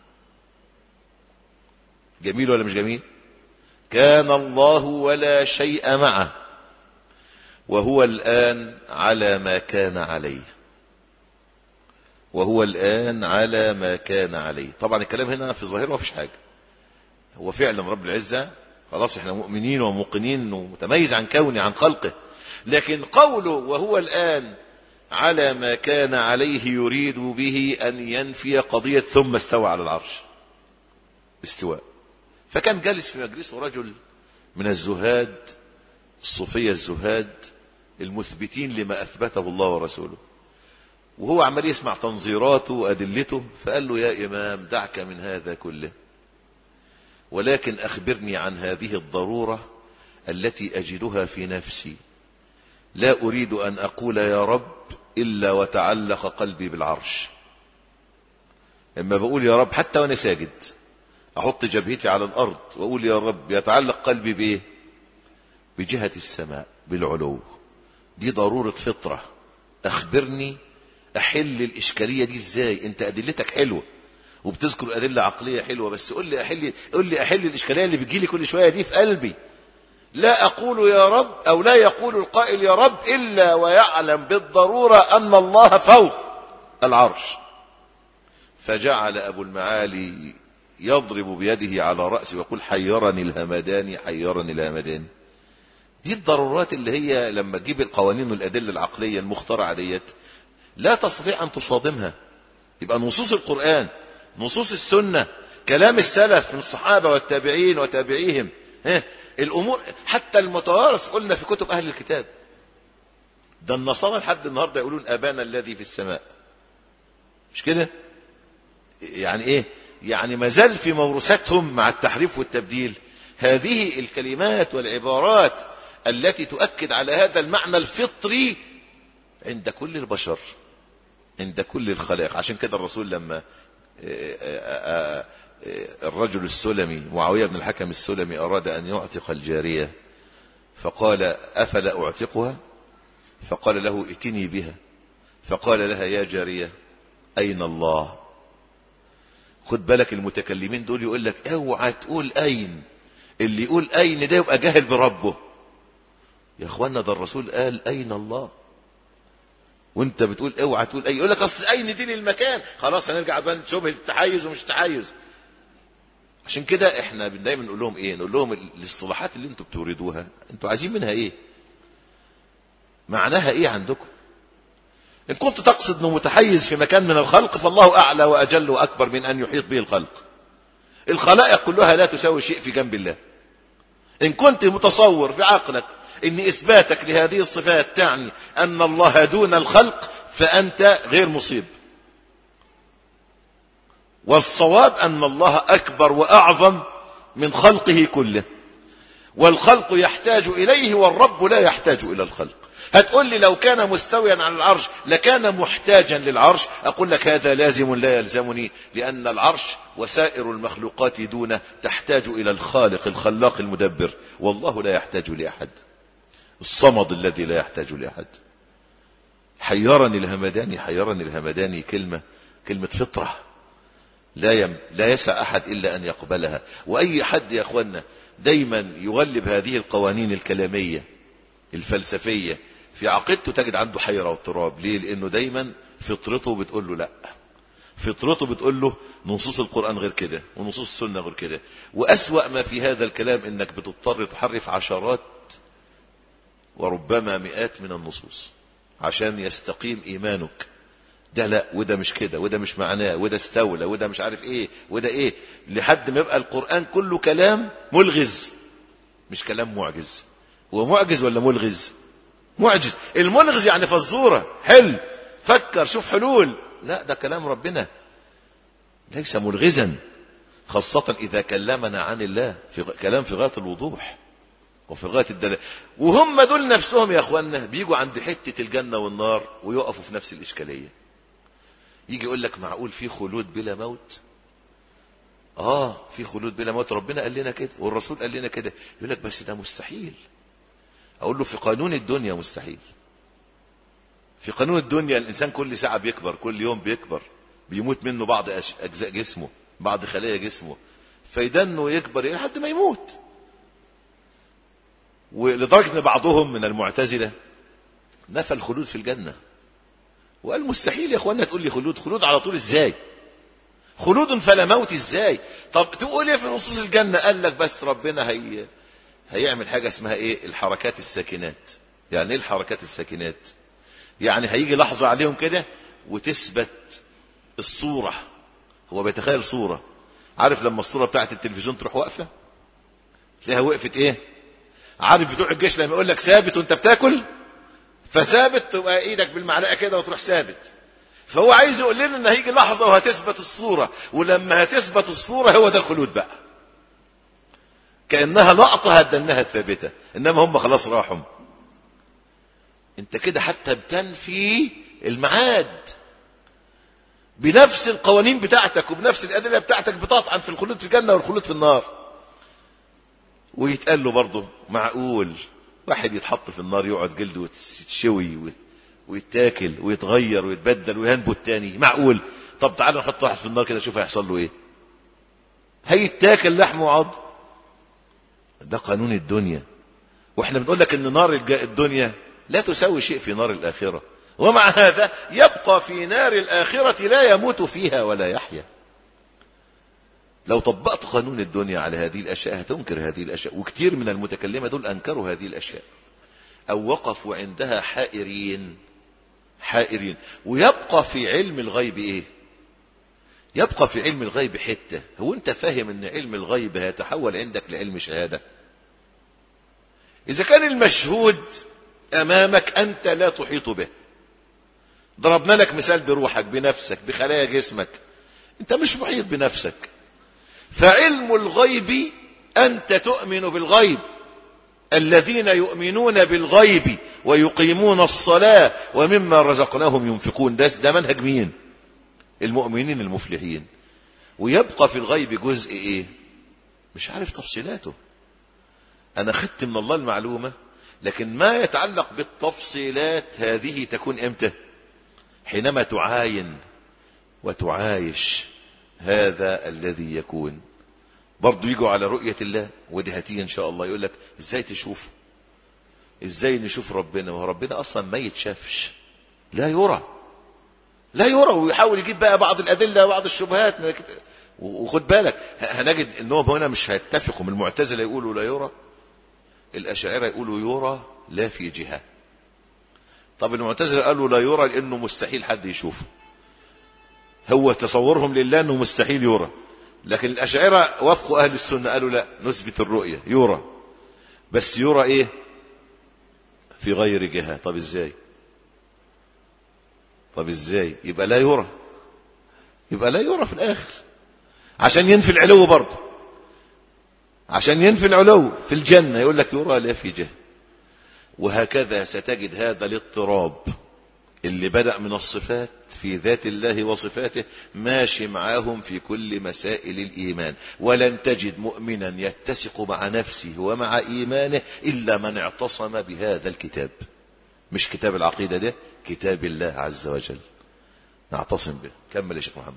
جميل ولا مش جميل كان الله ولا شيء معه وهو الآن على ما كان عليه وهو الآن على ما كان عليه طبعا الكلام هنا في ظاهره ما فيش حاجة هو فعلا رب العزة خلاص احنا مؤمنين وموقنين ومتميز عن كونه عن خلقه لكن قوله وهو الآن على ما كان عليه يريد به أن ينفي قضية ثم استوى على العرش استواء فكان جالس في مجلسه رجل من الزهاد الصوفية الزهاد المثبتين لما أثبته الله ورسوله وهو عمال يسمع تنظيراته وأدلته فقال له يا إمام دعك من هذا كله ولكن أخبرني عن هذه الضرورة التي أجدها في نفسي لا أريد أن أقول يا رب إلا وتعلق قلبي بالعرش إما بقول يا رب حتى وأنا ساجد أحط جبهتي على الأرض وأقول يا رب يتعلق قلبي بإيه بجهة السماء بالعلو دي ضرورة فطرة أخبرني أحل الإشكالية دي إزاي أنت أدلتك حلوة وبتذكر أدلة عقلية حلوة بس قول لي أحل قول لي أحل الإشكالية اللي بتجيلي كل شوية دي في قلبي لا أقول يا رب أو لا يقول القائل يا رب إلا ويعلم بالضرورة أن الله فوق العرش فجعل أبو المعالي يضرب بيده على رأسه ويقول حيرني الهمدان حيرني الهمدان دي الضرورات اللي هي لما تجيب القوانين والأدلة العقلية المخترعة ديت لا تستطيع أن تصادمها يبقى نصوص القرآن نصوص السنة كلام السلف من الصحابة والتابعين وتابعيهم ها الأمور حتى المتوارث قلنا في كتب أهل الكتاب ده النصارى لحد النهاردة يقولون أبانا الذي في السماء مش كده يعني إيه يعني ما زال في موروثاتهم مع التحريف والتبديل هذه الكلمات والعبارات التي تؤكد على هذا المعنى الفطري عند كل البشر عند كل الخلائق عشان كده الرسول لما الرجل السلمي معاوية بن الحكم السلمي أراد أن يعتق الجارية فقال أفلا أعتقها فقال له ائتني بها فقال لها يا جارية أين الله خد بالك المتكلمين دول يقول لك اوعى تقول أين اللي يقول أين ده يبقى جاهل بربه يا اخوانا ده الرسول قال أين الله وانت بتقول اوعى تقول اي يقول لك اصل اين دي للمكان خلاص هنرجع بقى شبه التحيز ومش تحيز عشان كده احنا دايما نقول لهم ايه نقول لهم الاصطلاحات اللي انتوا بتوردوها انتوا عايزين منها ايه معناها ايه عندكم ان كنت تقصد انه متحيز في مكان من الخلق فالله اعلى واجل واكبر من ان يحيط به الخلق الخلائق كلها لا تساوي شيء في جنب الله ان كنت متصور في عقلك ان اثباتك لهذه الصفات تعني ان الله دون الخلق فانت غير مصيب والصواب ان الله اكبر واعظم من خلقه كله والخلق يحتاج اليه والرب لا يحتاج الى الخلق هتقول لي لو كان مستويا على العرش لكان محتاجا للعرش اقول لك هذا لازم لا يلزمني لان العرش وسائر المخلوقات دونه تحتاج الى الخالق الخلاق المدبر والله لا يحتاج لاحد الصمد الذي لا يحتاج لأحد حيرني الهمداني حيرني الهمداني كلمة كلمة فطرة لا يم لا يسع أحد إلا أن يقبلها وأي حد يا أخوانا دايما يغلب هذه القوانين الكلامية الفلسفية في عقيدته تجد عنده حيرة واضطراب ليه لأنه دايما فطرته بتقول له لا فطرته بتقول له نصوص القرآن غير كده ونصوص السنة غير كده وأسوأ ما في هذا الكلام إنك بتضطر تحرف عشرات وربما مئات من النصوص عشان يستقيم ايمانك ده لا وده مش كده وده مش معناه وده استولى وده مش عارف ايه وده ايه لحد ما يبقى القرآن كله كلام ملغز مش كلام معجز هو معجز ولا ملغز معجز الملغز يعني فزورة حل فكر شوف حلول لا ده كلام ربنا ليس ملغزا خاصة إذا كلمنا عن الله في كلام في غاية الوضوح وفي غاية الدلال وهم دول نفسهم يا اخوانا بيجوا عند حتة الجنة والنار ويقفوا في نفس الإشكالية يجي يقول لك معقول في خلود بلا موت اه في خلود بلا موت ربنا قال لنا كده والرسول قال لنا كده يقول لك بس ده مستحيل اقول له في قانون الدنيا مستحيل في قانون الدنيا الانسان كل ساعة بيكبر كل يوم بيكبر بيموت منه بعض اجزاء جسمه بعض خلايا جسمه فيدنه يكبر لحد ما يموت ولدرجة ان بعضهم من المعتزلة نفى الخلود في الجنة وقال مستحيل يا اخوانا تقول لي خلود خلود على طول ازاي خلود فلا موت ازاي طب تقول ايه في نصوص الجنة قال لك بس ربنا هي هيعمل حاجة اسمها ايه الحركات الساكنات يعني ايه الحركات الساكنات يعني هيجي لحظة عليهم كده وتثبت الصورة هو بيتخيل صورة عارف لما الصورة بتاعت التلفزيون تروح واقفة تلاقيها وقفت ايه عارف بتوع الجيش لما يقول لك ثابت وانت بتاكل فثابت تبقى ايدك بالمعلقة كده وتروح ثابت فهو عايز يقول لنا ان هيجي لحظة وهتثبت الصورة ولما هتثبت الصورة هو ده الخلود بقى كأنها لقطة هدنها الثابتة انما هم خلاص راحوا انت كده حتى بتنفي المعاد بنفس القوانين بتاعتك وبنفس الأدلة بتاعتك بتطعن في الخلود في الجنة والخلود في النار ويتقال له برضه معقول واحد يتحط في النار يقعد جلده ويتشوي ويتاكل ويتغير ويتبدل وينبو التاني معقول طب تعالوا نحط واحد في النار كده شوف هيحصل له ايه هيتاكل لحم وعظم ده قانون الدنيا واحنا بنقول لك ان نار الدنيا لا تساوي شيء في نار الاخره ومع هذا يبقى في نار الآخرة لا يموت فيها ولا يحيا لو طبقت قانون الدنيا على هذه الأشياء هتنكر هذه الأشياء وكثير من المتكلمة دول أنكروا هذه الأشياء أو وقفوا عندها حائرين حائرين ويبقى في علم الغيب إيه يبقى في علم الغيب حتة هو أنت فاهم أن علم الغيب هيتحول عندك لعلم شهادة إذا كان المشهود أمامك أنت لا تحيط به ضربنا لك مثال بروحك بنفسك بخلايا جسمك انت مش محيط بنفسك فعلم الغيب انت تؤمن بالغيب الذين يؤمنون بالغيب ويقيمون الصلاة ومما رزقناهم ينفقون ده, ده منهج مين المؤمنين المفلحين ويبقى في الغيب جزء ايه مش عارف تفصيلاته انا خدت من الله المعلومة لكن ما يتعلق بالتفصيلات هذه تكون امتى حينما تعاين وتعايش هذا الذي يكون برضو يجوا على رؤية الله ودي هتيجي ان شاء الله يقول لك ازاي تشوفه ازاي نشوف ربنا وربنا اصلا ما يتشافش لا يرى لا يرى ويحاول يجيب بقى بعض الادله وبعض الشبهات وخد بالك هنجد انهم هنا مش هيتفقوا من المعتزله يقولوا لا يرى الاشاعره يقولوا يرى لا في جهه طب المعتزله قالوا لا يرى لانه مستحيل حد يشوفه هو تصورهم لله انه مستحيل يرى لكن الاشاعره وافقوا اهل السنه قالوا لا نثبت الرؤيه يرى بس يرى ايه في غير جهه طب ازاي طب ازاي يبقى لا يرى يبقى لا يرى في الاخر عشان ينفي العلو برضه عشان ينفي العلو في الجنه يقول لك يرى لا في جهه وهكذا ستجد هذا الاضطراب اللي بدأ من الصفات في ذات الله وصفاته ماشي معاهم في كل مسائل الإيمان ولن تجد مؤمنا يتسق مع نفسه ومع إيمانه إلا من اعتصم بهذا الكتاب مش كتاب العقيدة ده كتاب الله عز وجل نعتصم به كمل يا شيخ محمد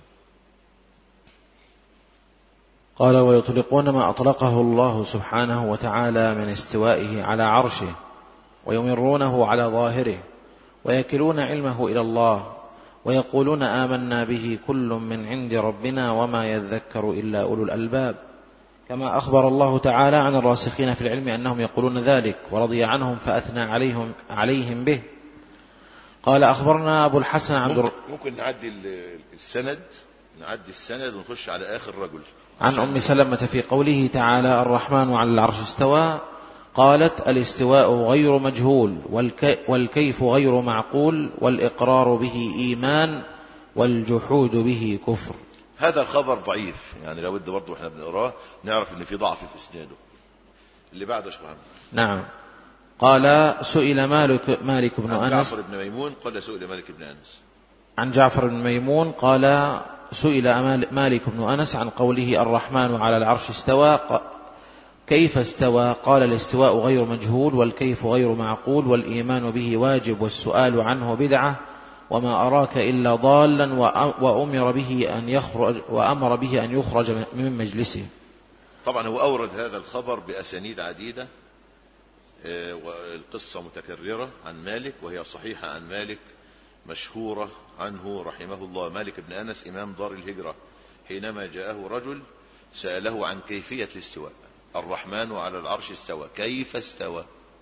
قال ويطلقون ما أطلقه الله سبحانه وتعالى من استوائه على عرشه ويمرونه على ظاهره ويكلون علمه الى الله ويقولون امنا به كل من عند ربنا وما يذكر الا اولو الالباب كما اخبر الله تعالى عن الراسخين في العلم انهم يقولون ذلك ورضي عنهم فاثنى عليهم عليهم به قال اخبرنا ابو الحسن عبد ممكن, ممكن نعدي السند نعدي السند ونخش على اخر رجل عن ام سلمه في قوله تعالى الرحمن على العرش استوى قالت الاستواء غير مجهول والكي والكيف غير معقول والإقرار به إيمان والجحود به كفر هذا الخبر ضعيف يعني لو بد برضه احنا بنقراه نعرف ان في ضعف في اسناده اللي بعده يا شيخ محمد نعم قال سئل مالك مالك بن عن انس جعفر بن ميمون قال سئل مالك بن انس عن جعفر بن ميمون قال سئل مال- مالك بن انس عن قوله الرحمن على العرش استوى ق- كيف استوى قال الاستواء غير مجهول والكيف غير معقول والايمان به واجب والسؤال عنه بدعه وما اراك الا ضالا وأ- وامر به ان يخرج وامر به ان يخرج من مجلسه طبعا هو اورد هذا الخبر باسانيد عديده آه، والقصه متكرره عن مالك وهي صحيحه عن مالك مشهورة عنه رحمه الله مالك بن أنس إمام دار الهجرة حينما جاءه رجل سأله عن كيفية الاستواء الرحمن على العرش استوى كيف استوى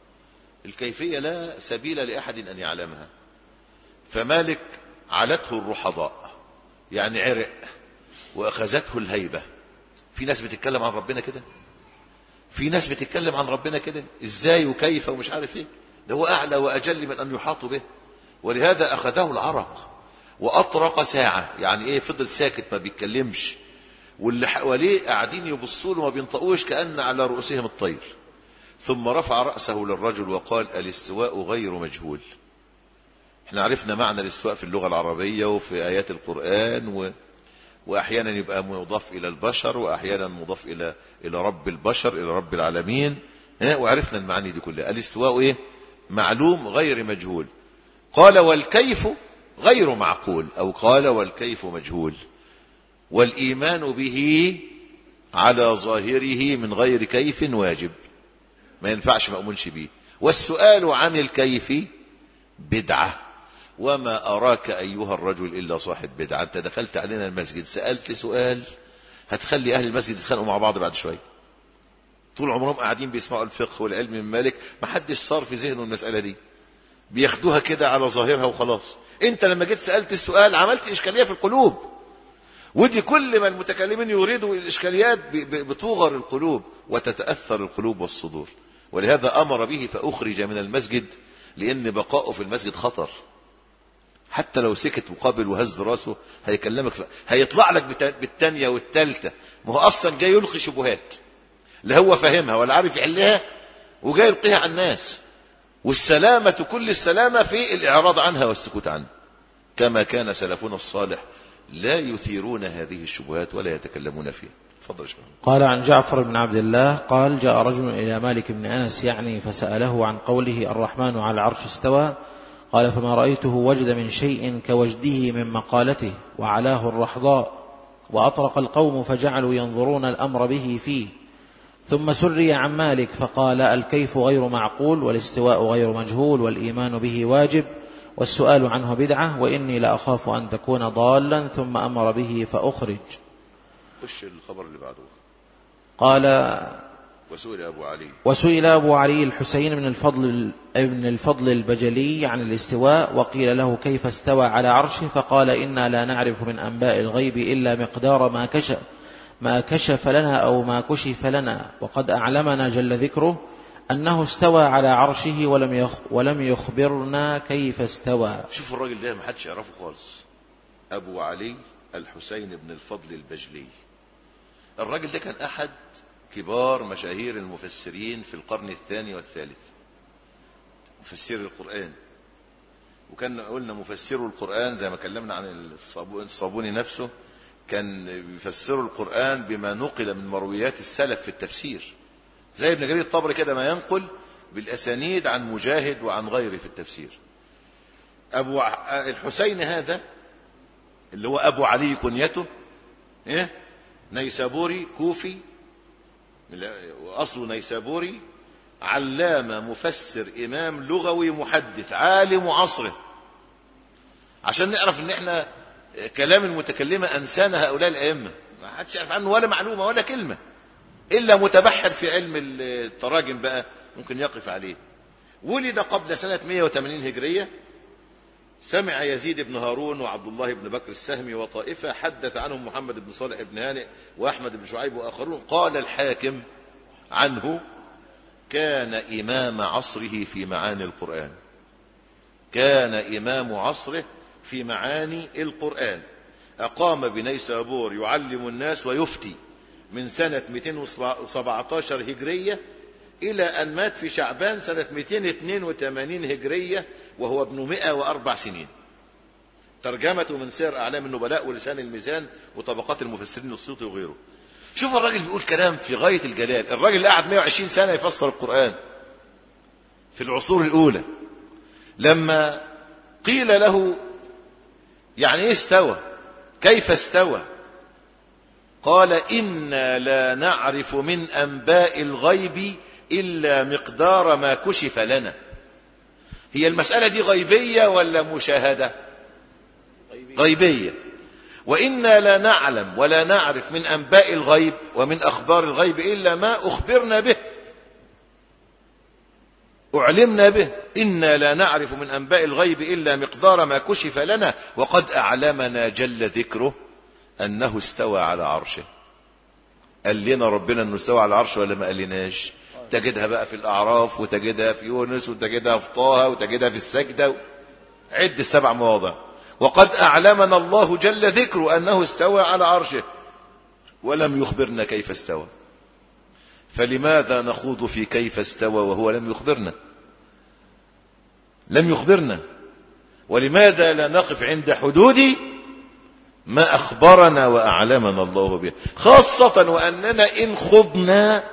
الكيفية لا سبيل لأحد أن يعلمها فمالك علته الرحضاء يعني عرق وأخذته الهيبة في ناس بتتكلم عن ربنا كده في ناس بتتكلم عن ربنا كده ازاي وكيف ومش عارف ايه ده هو اعلى واجل من ان يحاط به ولهذا اخذه العرق واطرق ساعه يعني ايه فضل ساكت ما بيتكلمش واللي حواليه قاعدين يبصوا له ما بينطقوش كان على رؤوسهم الطير ثم رفع راسه للرجل وقال الاستواء غير مجهول احنا عرفنا معنى الاستواء في اللغه العربيه وفي ايات القران و... واحيانا يبقى مضاف الى البشر واحيانا مضاف الى الى رب البشر الى رب العالمين ها وعرفنا المعاني دي كلها الاستواء ايه معلوم غير مجهول قال والكيف غير معقول او قال والكيف مجهول والايمان به على ظاهره من غير كيف واجب ما ينفعش ما اؤمنش بيه والسؤال عن الكيف بدعه وما أراك أيها الرجل إلا صاحب بدعة أنت دخلت علينا المسجد سألت سؤال هتخلي أهل المسجد يتخانقوا مع بعض بعد شوية طول عمرهم قاعدين بيسمعوا الفقه والعلم من مالك ما حدش صار في ذهنه المسألة دي بياخدوها كده على ظاهرها وخلاص انت لما جيت سألت السؤال عملت إشكالية في القلوب ودي كل ما المتكلمين يريدوا الإشكاليات بتوغر القلوب وتتأثر القلوب والصدور ولهذا أمر به فأخرج من المسجد لأن بقاؤه في المسجد خطر حتى لو سكت وقابل وهز راسه هيكلمك ف... هيطلع لك بتا... بالتانية والتالتة ما هو أصلا جاي يلقي شبهات لا هو فاهمها ولا عارف يحلها وجاي يلقيها على الناس والسلامة كل السلامة في الإعراض عنها والسكوت عنها كما كان سلفنا الصالح لا يثيرون هذه الشبهات ولا يتكلمون فيها تفضل شكرا قال عن جعفر بن عبد الله قال جاء رجل إلى مالك بن أنس يعني فسأله عن قوله الرحمن على العرش استوى قال فما رأيته وجد من شيء كوجده من مقالته وعلاه الرحضاء وأطرق القوم فجعلوا ينظرون الأمر به فيه ثم سري عن مالك فقال الكيف غير معقول والاستواء غير مجهول والإيمان به واجب والسؤال عنه بدعة وإني لأخاف أن تكون ضالا ثم أمر به فأخرج خش الخبر اللي بعده قال وسئل أبو علي وسئل أبو علي الحسين بن الفضل ابن الفضل البجلي عن الاستواء وقيل له كيف استوى على عرشه فقال إنا لا نعرف من أنباء الغيب إلا مقدار ما كشف ما كشف لنا أو ما كشف لنا وقد أعلمنا جل ذكره أنه استوى على عرشه ولم يخ ولم يخبرنا كيف استوى شوف الراجل ده ما حدش يعرفه خالص أبو علي الحسين بن الفضل البجلي الراجل ده كان أحد كبار مشاهير المفسرين في القرن الثاني والثالث مفسر القرآن وكان قلنا مفسر القرآن زي ما كلمنا عن الصابوني نفسه كان بيفسروا القرآن بما نقل من مرويات السلف في التفسير زي ابن جرير الطبري كده ما ينقل بالأسانيد عن مجاهد وعن غيره في التفسير أبو الحسين هذا اللي هو أبو علي كنيته إيه؟ نيسابوري كوفي وأصله نيسابوري علامة مفسر إمام لغوي محدث عالم عصره عشان نعرف ان احنا كلام المتكلمة أنسانا هؤلاء الأئمة ما حدش يعرف عنه ولا معلومة ولا كلمة إلا متبحر في علم التراجم بقى ممكن يقف عليه ولد قبل سنة 180 هجرية سمع يزيد بن هارون وعبد الله بن بكر السهمي وطائفة حدث عنهم محمد بن صالح بن هانئ وأحمد بن شعيب وآخرون قال الحاكم عنه كان إمام عصره في معاني القرآن كان إمام عصره في معاني القرآن أقام بنيسابور يعلم الناس ويفتي من سنة 217 هجرية إلى أن مات في شعبان سنة 282 هجرية وهو ابن 104 سنين ترجمته من سير أعلام النبلاء ولسان الميزان وطبقات المفسرين الصوتي وغيره شوف الراجل بيقول كلام في غاية الجلال الراجل قعد 120 سنة يفسر القرآن في العصور الأولى لما قيل له يعني ايه استوى كيف استوى قال إنا لا نعرف من أنباء الغيب إلا مقدار ما كشف لنا هي المسألة دي غيبية ولا مشاهدة غيبية وإنا لا نعلم ولا نعرف من أنباء الغيب ومن أخبار الغيب إلا ما أخبرنا به أعلمنا به إنا لا نعرف من أنباء الغيب إلا مقدار ما كشف لنا وقد أعلمنا جل ذكره أنه استوى على عرشه قال لنا ربنا أنه استوى على عرشه ولا ما قالناش تجدها بقى في الأعراف وتجدها في يونس وتجدها في طه وتجدها في السجدة عد السبع مواضع وقد أعلمنا الله جل ذكره أنه استوى على عرشه ولم يخبرنا كيف استوى فلماذا نخوض في كيف استوى وهو لم يخبرنا لم يخبرنا ولماذا لا نقف عند حدود ما أخبرنا وأعلمنا الله به خاصة وأننا إن خضنا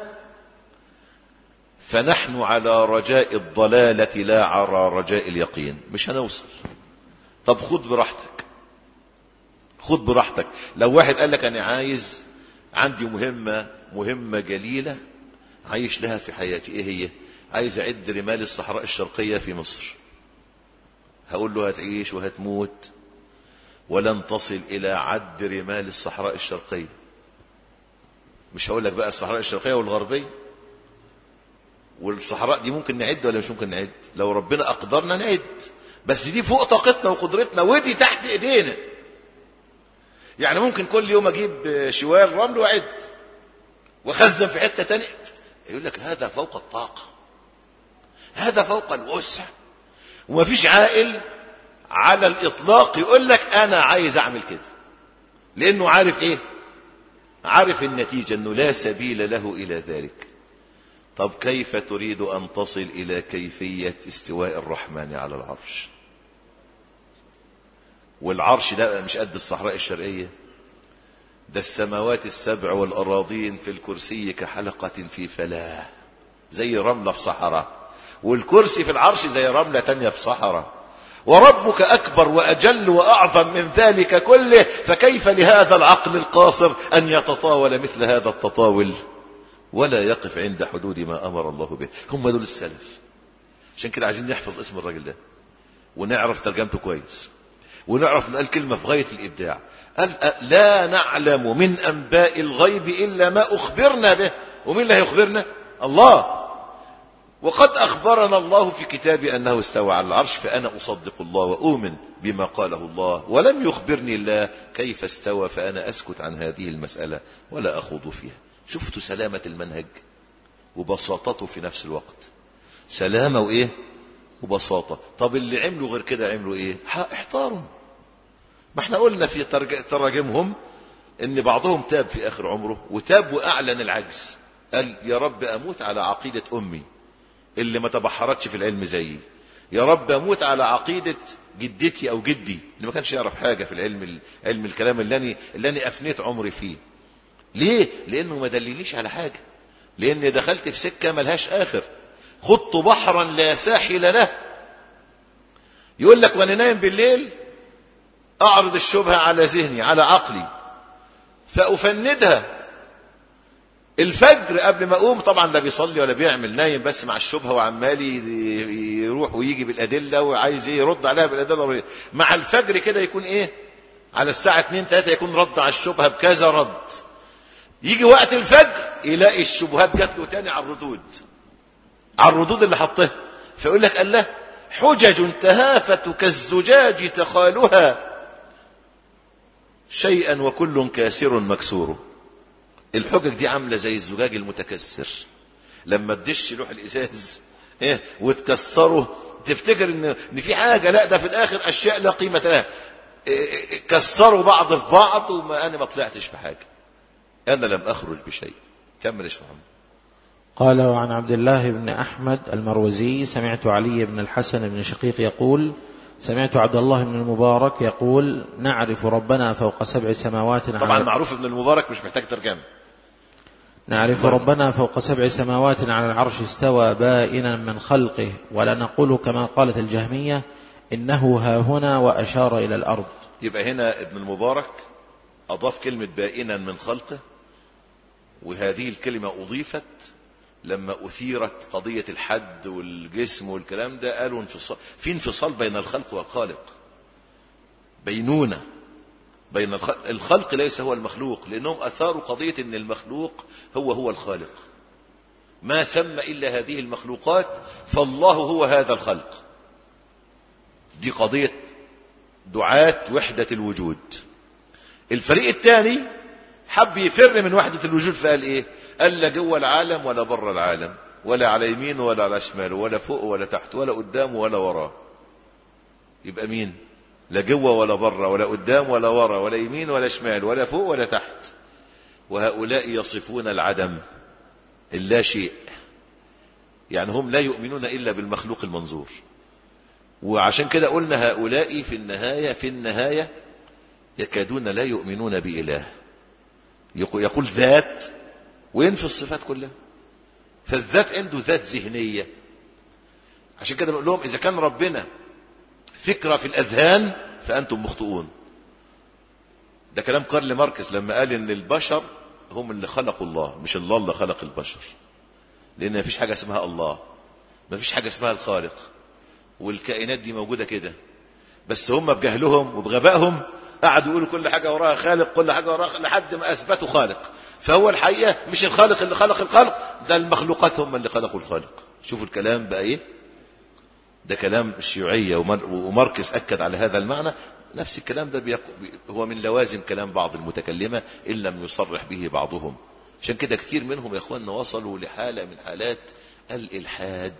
فنحن على رجاء الضلالة لا على رجاء اليقين مش هنوصل طب خد براحتك خد براحتك لو واحد قال لك أنا عايز عندي مهمة مهمة جليلة عايش لها في حياتي ايه هي عايز اعد رمال الصحراء الشرقية في مصر هقول له هتعيش وهتموت ولن تصل الى عد رمال الصحراء الشرقية مش هقول لك بقى الصحراء الشرقية والغربية والصحراء دي ممكن نعد ولا مش ممكن نعد لو ربنا اقدرنا نعد بس دي فوق طاقتنا وقدرتنا ودي تحت ايدينا يعني ممكن كل يوم اجيب شوال رمل واعد وخزن في حته تانية يقول لك هذا فوق الطاقه هذا فوق الوسع ومفيش عاقل على الاطلاق يقول لك انا عايز اعمل كده لانه عارف ايه عارف النتيجه انه لا سبيل له الى ذلك طب كيف تريد ان تصل الى كيفيه استواء الرحمن على العرش والعرش ده مش قد الصحراء الشرقيه ده السماوات السبع والأراضين في الكرسي كحلقة في فلاة زي رملة في صحراء والكرسي في العرش زي رملة تانية في صحراء وربك أكبر وأجل وأعظم من ذلك كله فكيف لهذا العقل القاصر أن يتطاول مثل هذا التطاول ولا يقف عند حدود ما أمر الله به هم دول السلف عشان كده عايزين نحفظ اسم الراجل ده ونعرف ترجمته كويس ونعرف انه قال كلمة في غاية الإبداع قال لا نعلم من أنباء الغيب إلا ما أخبرنا به ومين اللي هيخبرنا الله وقد أخبرنا الله في كتابه أنه استوى على العرش فأنا أصدق الله وأؤمن بما قاله الله ولم يخبرني الله كيف استوى فأنا أسكت عن هذه المسألة ولا أخوض فيها شفت سلامة المنهج وبساطته في نفس الوقت سلامة وإيه وبساطة طب اللي عملوا غير كده عملوا إيه احتاروا ما احنا قلنا في تراجمهم ان بعضهم تاب في اخر عمره وتاب واعلن العجز قال يا رب اموت على عقيدة امي اللي ما تبحرتش في العلم زيي يا رب اموت على عقيدة جدتي او جدي اللي ما كانش يعرف حاجة في العلم علم الكلام اللي انا اللي انا افنيت عمري فيه ليه لانه ما دلنيش على حاجة لاني دخلت في سكة ملهاش اخر خضت بحرا لا ساحل له يقول لك وانا نايم بالليل أعرض الشبهة على ذهني على عقلي فأفندها الفجر قبل ما أقوم طبعا لا بيصلي ولا بيعمل نايم بس مع الشبهة وعمال يروح ويجي بالأدلة وعايز إيه يرد عليها بالأدلة مع الفجر كده يكون إيه على الساعة 2 3 يكون رد على الشبهة بكذا رد يجي وقت الفجر يلاقي الشبهات جات له تاني على الردود على الردود اللي حطها فيقول لك الله حجج تهافت كالزجاج تخالها شيئا وكل كاسر مكسور الحجج دي عامله زي الزجاج المتكسر لما تدش لوح الازاز ايه وتكسره تفتكر ان ان في حاجه لا ده في الاخر اشياء لا قيمه لها إيه كسروا بعض في بعض وما انا ما طلعتش بحاجه انا لم اخرج بشيء كمل يا شيخ محمد قال وعن عبد الله بن احمد المروزي سمعت علي بن الحسن بن شقيق يقول سمعت عبد الله بن المبارك يقول نعرف ربنا فوق سبع سماوات طبعا معروف ابن المبارك مش محتاج ترجمه نعرف ربنا فوق سبع سماوات على العرش استوى بائنا من خلقه ولا نقول كما قالت الجهمية إنه ها هنا وأشار إلى الأرض يبقى هنا ابن المبارك أضاف كلمة بائنا من خلقه وهذه الكلمة أضيفت لما أثيرت قضية الحد والجسم والكلام ده قالوا انفصال في انفصال بين الخلق والخالق بينونة بين الخلق, الخلق ليس هو المخلوق لأنهم أثاروا قضية أن المخلوق هو هو الخالق ما ثم إلا هذه المخلوقات فالله هو هذا الخلق دي قضية دعاة وحدة الوجود الفريق الثاني حب يفر من وحدة الوجود فقال ايه قال لا جوه العالم ولا بره العالم ولا على يمينه ولا على شماله ولا فوق ولا تحت ولا قدامه ولا وراه يبقى مين لا جوه ولا بره ولا قدام ولا ورا ولا يمين ولا شمال ولا فوق ولا تحت وهؤلاء يصفون العدم اللا شيء يعني هم لا يؤمنون إلا بالمخلوق المنظور وعشان كده قلنا هؤلاء في النهاية في النهاية يكادون لا يؤمنون بإله يقول ذات وينفي الصفات كلها فالذات عنده ذات ذهنية عشان كده بنقول لهم إذا كان ربنا فكرة في الأذهان فأنتم مخطئون ده كلام كارل ماركس لما قال إن البشر هم اللي خلقوا الله مش الله اللي خلق البشر لأن مفيش حاجة اسمها الله مفيش حاجة اسمها الخالق والكائنات دي موجودة كده بس هم بجهلهم وبغبائهم قعدوا يقولوا كل حاجة وراها خالق كل حاجة وراها لحد ما أثبتوا خالق فهو الحقيقة مش الخالق اللي خلق الخلق ده المخلوقات هم اللي خلقوا الخالق شوفوا الكلام بقى ايه ده كلام الشيوعية وماركس أكد على هذا المعنى نفس الكلام ده بيق... هو من لوازم كلام بعض المتكلمة إن لم يصرح به بعضهم عشان كده كثير منهم يا اخواننا وصلوا لحالة من حالات الإلحاد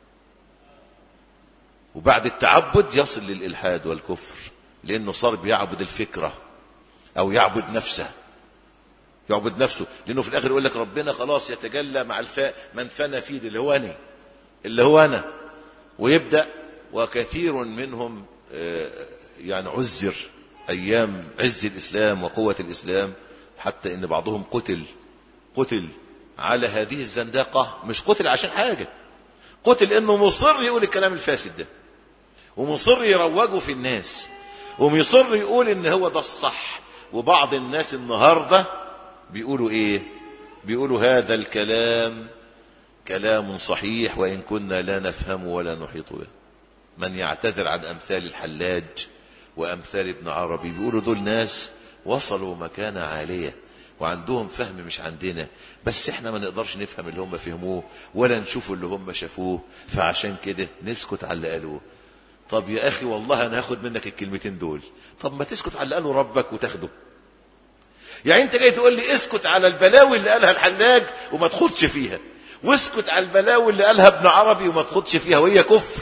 وبعد التعبد يصل للإلحاد والكفر لأنه صار بيعبد الفكرة أو يعبد نفسه يعبد نفسه لأنه في الآخر يقول لك ربنا خلاص يتجلى مع الفاء من فنى فيه اللي هو أنا اللي هو أنا ويبدأ وكثير منهم يعني عزر أيام عز الإسلام وقوة الإسلام حتى إن بعضهم قتل قتل على هذه الزندقة مش قتل عشان حاجة قتل إنه مصر يقول الكلام الفاسد ده ومصر يروجه في الناس ومصر يقول إن هو ده الصح وبعض الناس النهاردة بيقولوا إيه بيقولوا هذا الكلام كلام صحيح وإن كنا لا نفهم ولا نحيط به من يعتذر عن أمثال الحلاج وأمثال ابن عربي بيقولوا دول ناس وصلوا مكانة عالية وعندهم فهم مش عندنا بس احنا ما نقدرش نفهم اللي هم فهموه ولا نشوف اللي هم شافوه فعشان كده نسكت على اللي قالوه طب يا أخي والله أنا هاخد منك الكلمتين دول طب ما تسكت على اللي قاله ربك وتاخده يعني انت جاي تقول لي اسكت على البلاوي اللي قالها الحلاج وما تخدش فيها واسكت على البلاوي اللي قالها ابن عربي وما تخدش فيها وهي كفر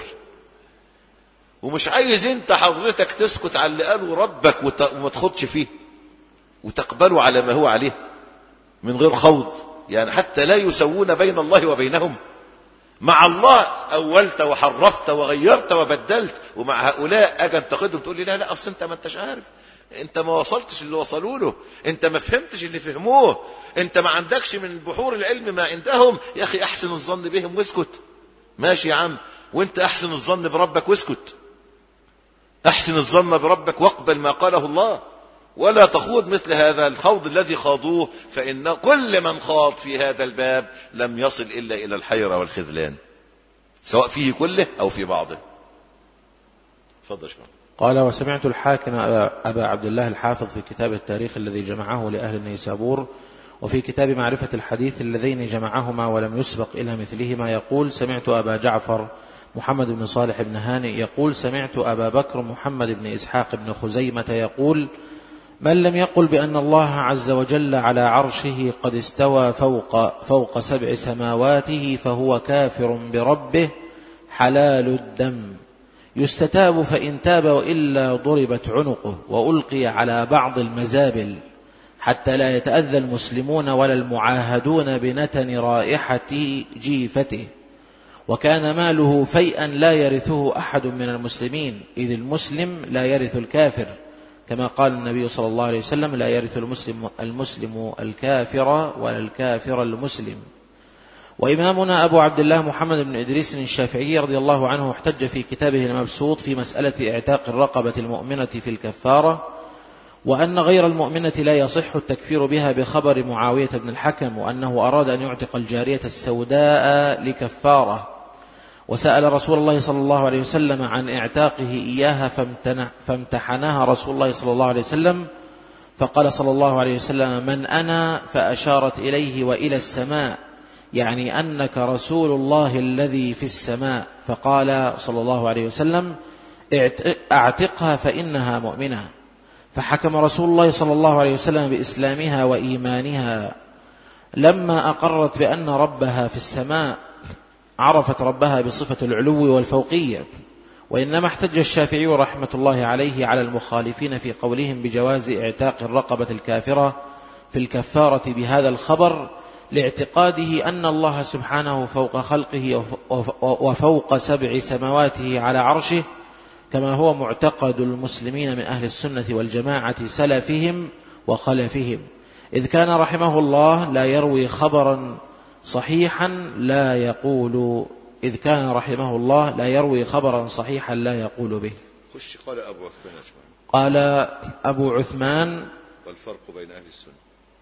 ومش عايز انت حضرتك تسكت على اللي قاله ربك وما تخدش فيه وتقبله على ما هو عليه من غير خوض يعني حتى لا يسوون بين الله وبينهم مع الله أولت وحرفت وغيرت وبدلت ومع هؤلاء أجي انتقدهم تقول لي لا لا أصل أنت ما أنتش عارف أنت ما وصلتش اللي وصلوا له أنت ما فهمتش اللي فهموه أنت ما عندكش من بحور العلم ما عندهم يا أخي أحسن الظن بهم واسكت ماشي يا عم وأنت أحسن الظن بربك واسكت أحسن الظن بربك واقبل ما قاله الله ولا تخوض مثل هذا الخوض الذي خاضوه فإن كل من خاض في هذا الباب لم يصل إلا إلى الحيرة والخذلان سواء فيه كله أو في بعضه تفضل شكرا قال وسمعت الحاكم أبا عبد الله الحافظ في كتاب التاريخ الذي جمعه لأهل النيسابور وفي كتاب معرفة الحديث اللذين جمعهما ولم يسبق إلى مثلهما يقول سمعت أبا جعفر محمد بن صالح بن هانئ يقول سمعت أبا بكر محمد بن إسحاق بن خزيمة يقول من لم يقل بأن الله عز وجل على عرشه قد استوى فوق فوق سبع سماواته فهو كافر بربه حلال الدم يستتاب فإن تاب وإلا ضربت عنقه وألقي على بعض المزابل حتى لا يتأذى المسلمون ولا المعاهدون بنتن رائحة جيفته وكان ماله فيئا لا يرثه أحد من المسلمين إذ المسلم لا يرث الكافر كما قال النبي صلى الله عليه وسلم لا يرث المسلم المسلم الكافر ولا الكافر المسلم وإمامنا أبو عبد الله محمد بن إدريس الشافعي رضي الله عنه احتج في كتابه المبسوط في مسألة اعتاق الرقبة المؤمنة في الكفارة وأن غير المؤمنة لا يصح التكفير بها بخبر معاوية بن الحكم وأنه أراد أن يعتق الجارية السوداء لكفارة وسأل رسول الله صلى الله عليه وسلم عن اعتاقه إياها فامتنع فامتحناها رسول الله صلى الله عليه وسلم فقال صلى الله عليه وسلم من أنا فأشارت إليه وإلى السماء يعني أنك رسول الله الذي في السماء فقال صلى الله عليه وسلم اعتقها فإنها مؤمنة فحكم رسول الله صلى الله عليه وسلم بإسلامها وإيمانها لما أقرت بأن ربها في السماء عرفت ربها بصفة العلو والفوقية وإنما احتج الشافعي رحمة الله عليه على المخالفين في قولهم بجواز اعتاق الرقبة الكافرة في الكفارة بهذا الخبر لاعتقاده أن الله سبحانه فوق خلقه وفوق سبع سمواته على عرشه كما هو معتقد المسلمين من أهل السنة والجماعة سلفهم وخلفهم إذ كان رحمه الله لا يروي خبرا صحيحا لا يقول إذ كان رحمه الله لا يروي خبرا صحيحا لا يقول به خش قال أبو عثمان أجمعين قال أبو عثمان والفرق بين أهل السنة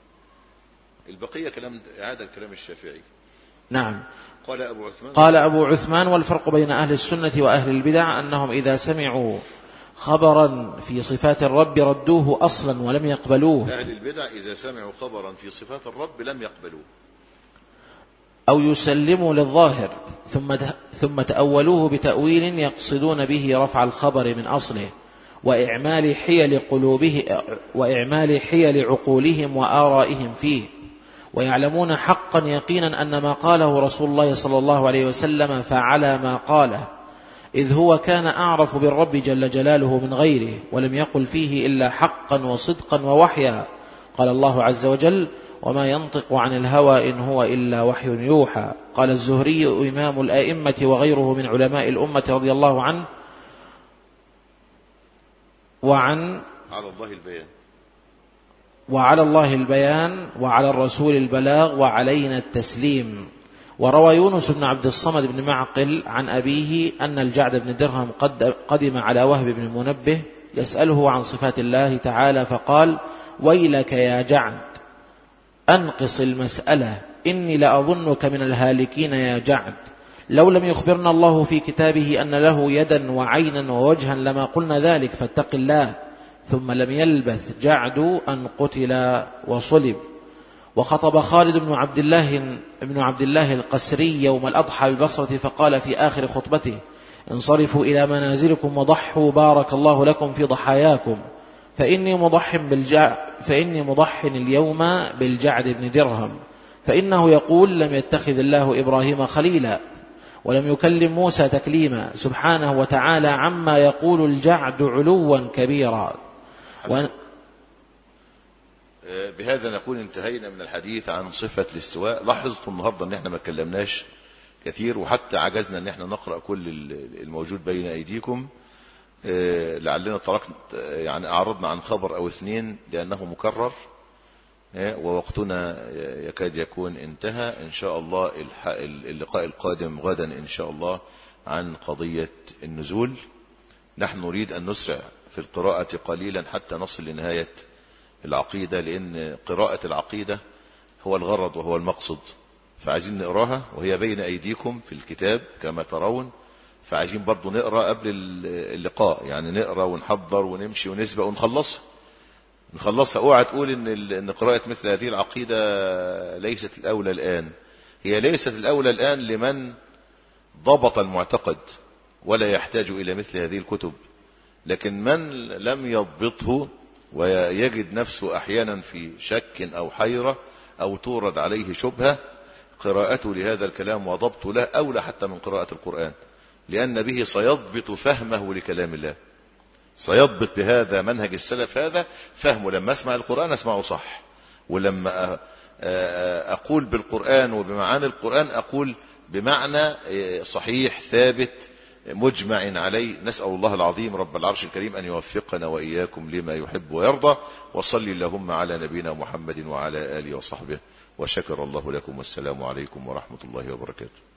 البقية كلام إعادة الكلام الشافعي نعم قال أبو عثمان قال أبو عثمان والفرق بين أهل السنة وأهل البدع أنهم إذا سمعوا خبرا في صفات الرب ردوه أصلا ولم يقبلوه أهل البدع إذا سمعوا خبرا في صفات الرب لم يقبلوه أو يسلموا للظاهر ثم ثم تأولوه بتأويل يقصدون به رفع الخبر من أصله وإعمال حيل قلوبه وإعمال حيل عقولهم وآرائهم فيه ويعلمون حقا يقينا أن ما قاله رسول الله صلى الله عليه وسلم فعلى ما قاله إذ هو كان أعرف بالرب جل جلاله من غيره ولم يقل فيه إلا حقا وصدقا ووحيا قال الله عز وجل وما ينطق عن الهوى إن هو إلا وحي يوحى قال الزهري إمام الأئمة وغيره من علماء الأمة رضي الله عنه وعن على الله البيان وعلى الله البيان وعلى الرسول البلاغ وعلينا التسليم وروى يونس بن عبد الصمد بن معقل عن أبيه أن الجعد بن درهم قد قدم على وهب بن منبه يسأله عن صفات الله تعالى فقال ويلك يا جعد أنقص المسألة إني لأظنك من الهالكين يا جعد لو لم يخبرنا الله في كتابه أن له يدا وعينا ووجها لما قلنا ذلك فاتق الله ثم لم يلبث جعد أن قتل وصلب وخطب خالد بن عبد الله بن عبد الله القسري يوم الأضحى بالبصرة فقال في آخر خطبته انصرفوا إلى منازلكم وضحوا بارك الله لكم في ضحاياكم فإني مضح بالجع فإني مضح اليوم بالجعد بن درهم فإنه يقول لم يتخذ الله إبراهيم خليلا ولم يكلم موسى تكليما سبحانه وتعالى عما يقول الجعد علوا كبيرا حسن. بهذا نكون انتهينا من الحديث عن صفة الاستواء لاحظت النهاردة ان احنا ما اتكلمناش كثير وحتى عجزنا ان احنا نقرأ كل الموجود بين ايديكم لعلنا تركنا يعني اعرضنا عن خبر او اثنين لانه مكرر ووقتنا يكاد يكون انتهى ان شاء الله اللقاء القادم غدا ان شاء الله عن قضية النزول نحن نريد ان نسرع في القراءة قليلا حتى نصل لنهاية العقيدة لأن قراءة العقيدة هو الغرض وهو المقصد فعايزين نقراها وهي بين أيديكم في الكتاب كما ترون فعايزين برضو نقرأ قبل اللقاء يعني نقرأ ونحضر ونمشي ونسبق ونخلصها نخلصها اوعى تقول ان ان قراءة مثل هذه العقيدة ليست الأولى الآن هي ليست الأولى الآن لمن ضبط المعتقد ولا يحتاج إلى مثل هذه الكتب لكن من لم يضبطه ويجد نفسه أحيانا في شك أو حيرة أو تورد عليه شبهة قراءته لهذا الكلام وضبطه له أولى حتى من قراءة القرآن لأن به سيضبط فهمه لكلام الله سيضبط بهذا منهج السلف هذا فهمه لما أسمع القرآن أسمعه صح ولما أقول بالقرآن وبمعاني القرآن أقول بمعنى صحيح ثابت مجمع عليه نسأل الله العظيم رب العرش الكريم أن يوفقنا وإياكم لما يحب ويرضى وصل اللهم على نبينا محمد وعلى آله وصحبه وشكر الله لكم والسلام عليكم ورحمة الله وبركاته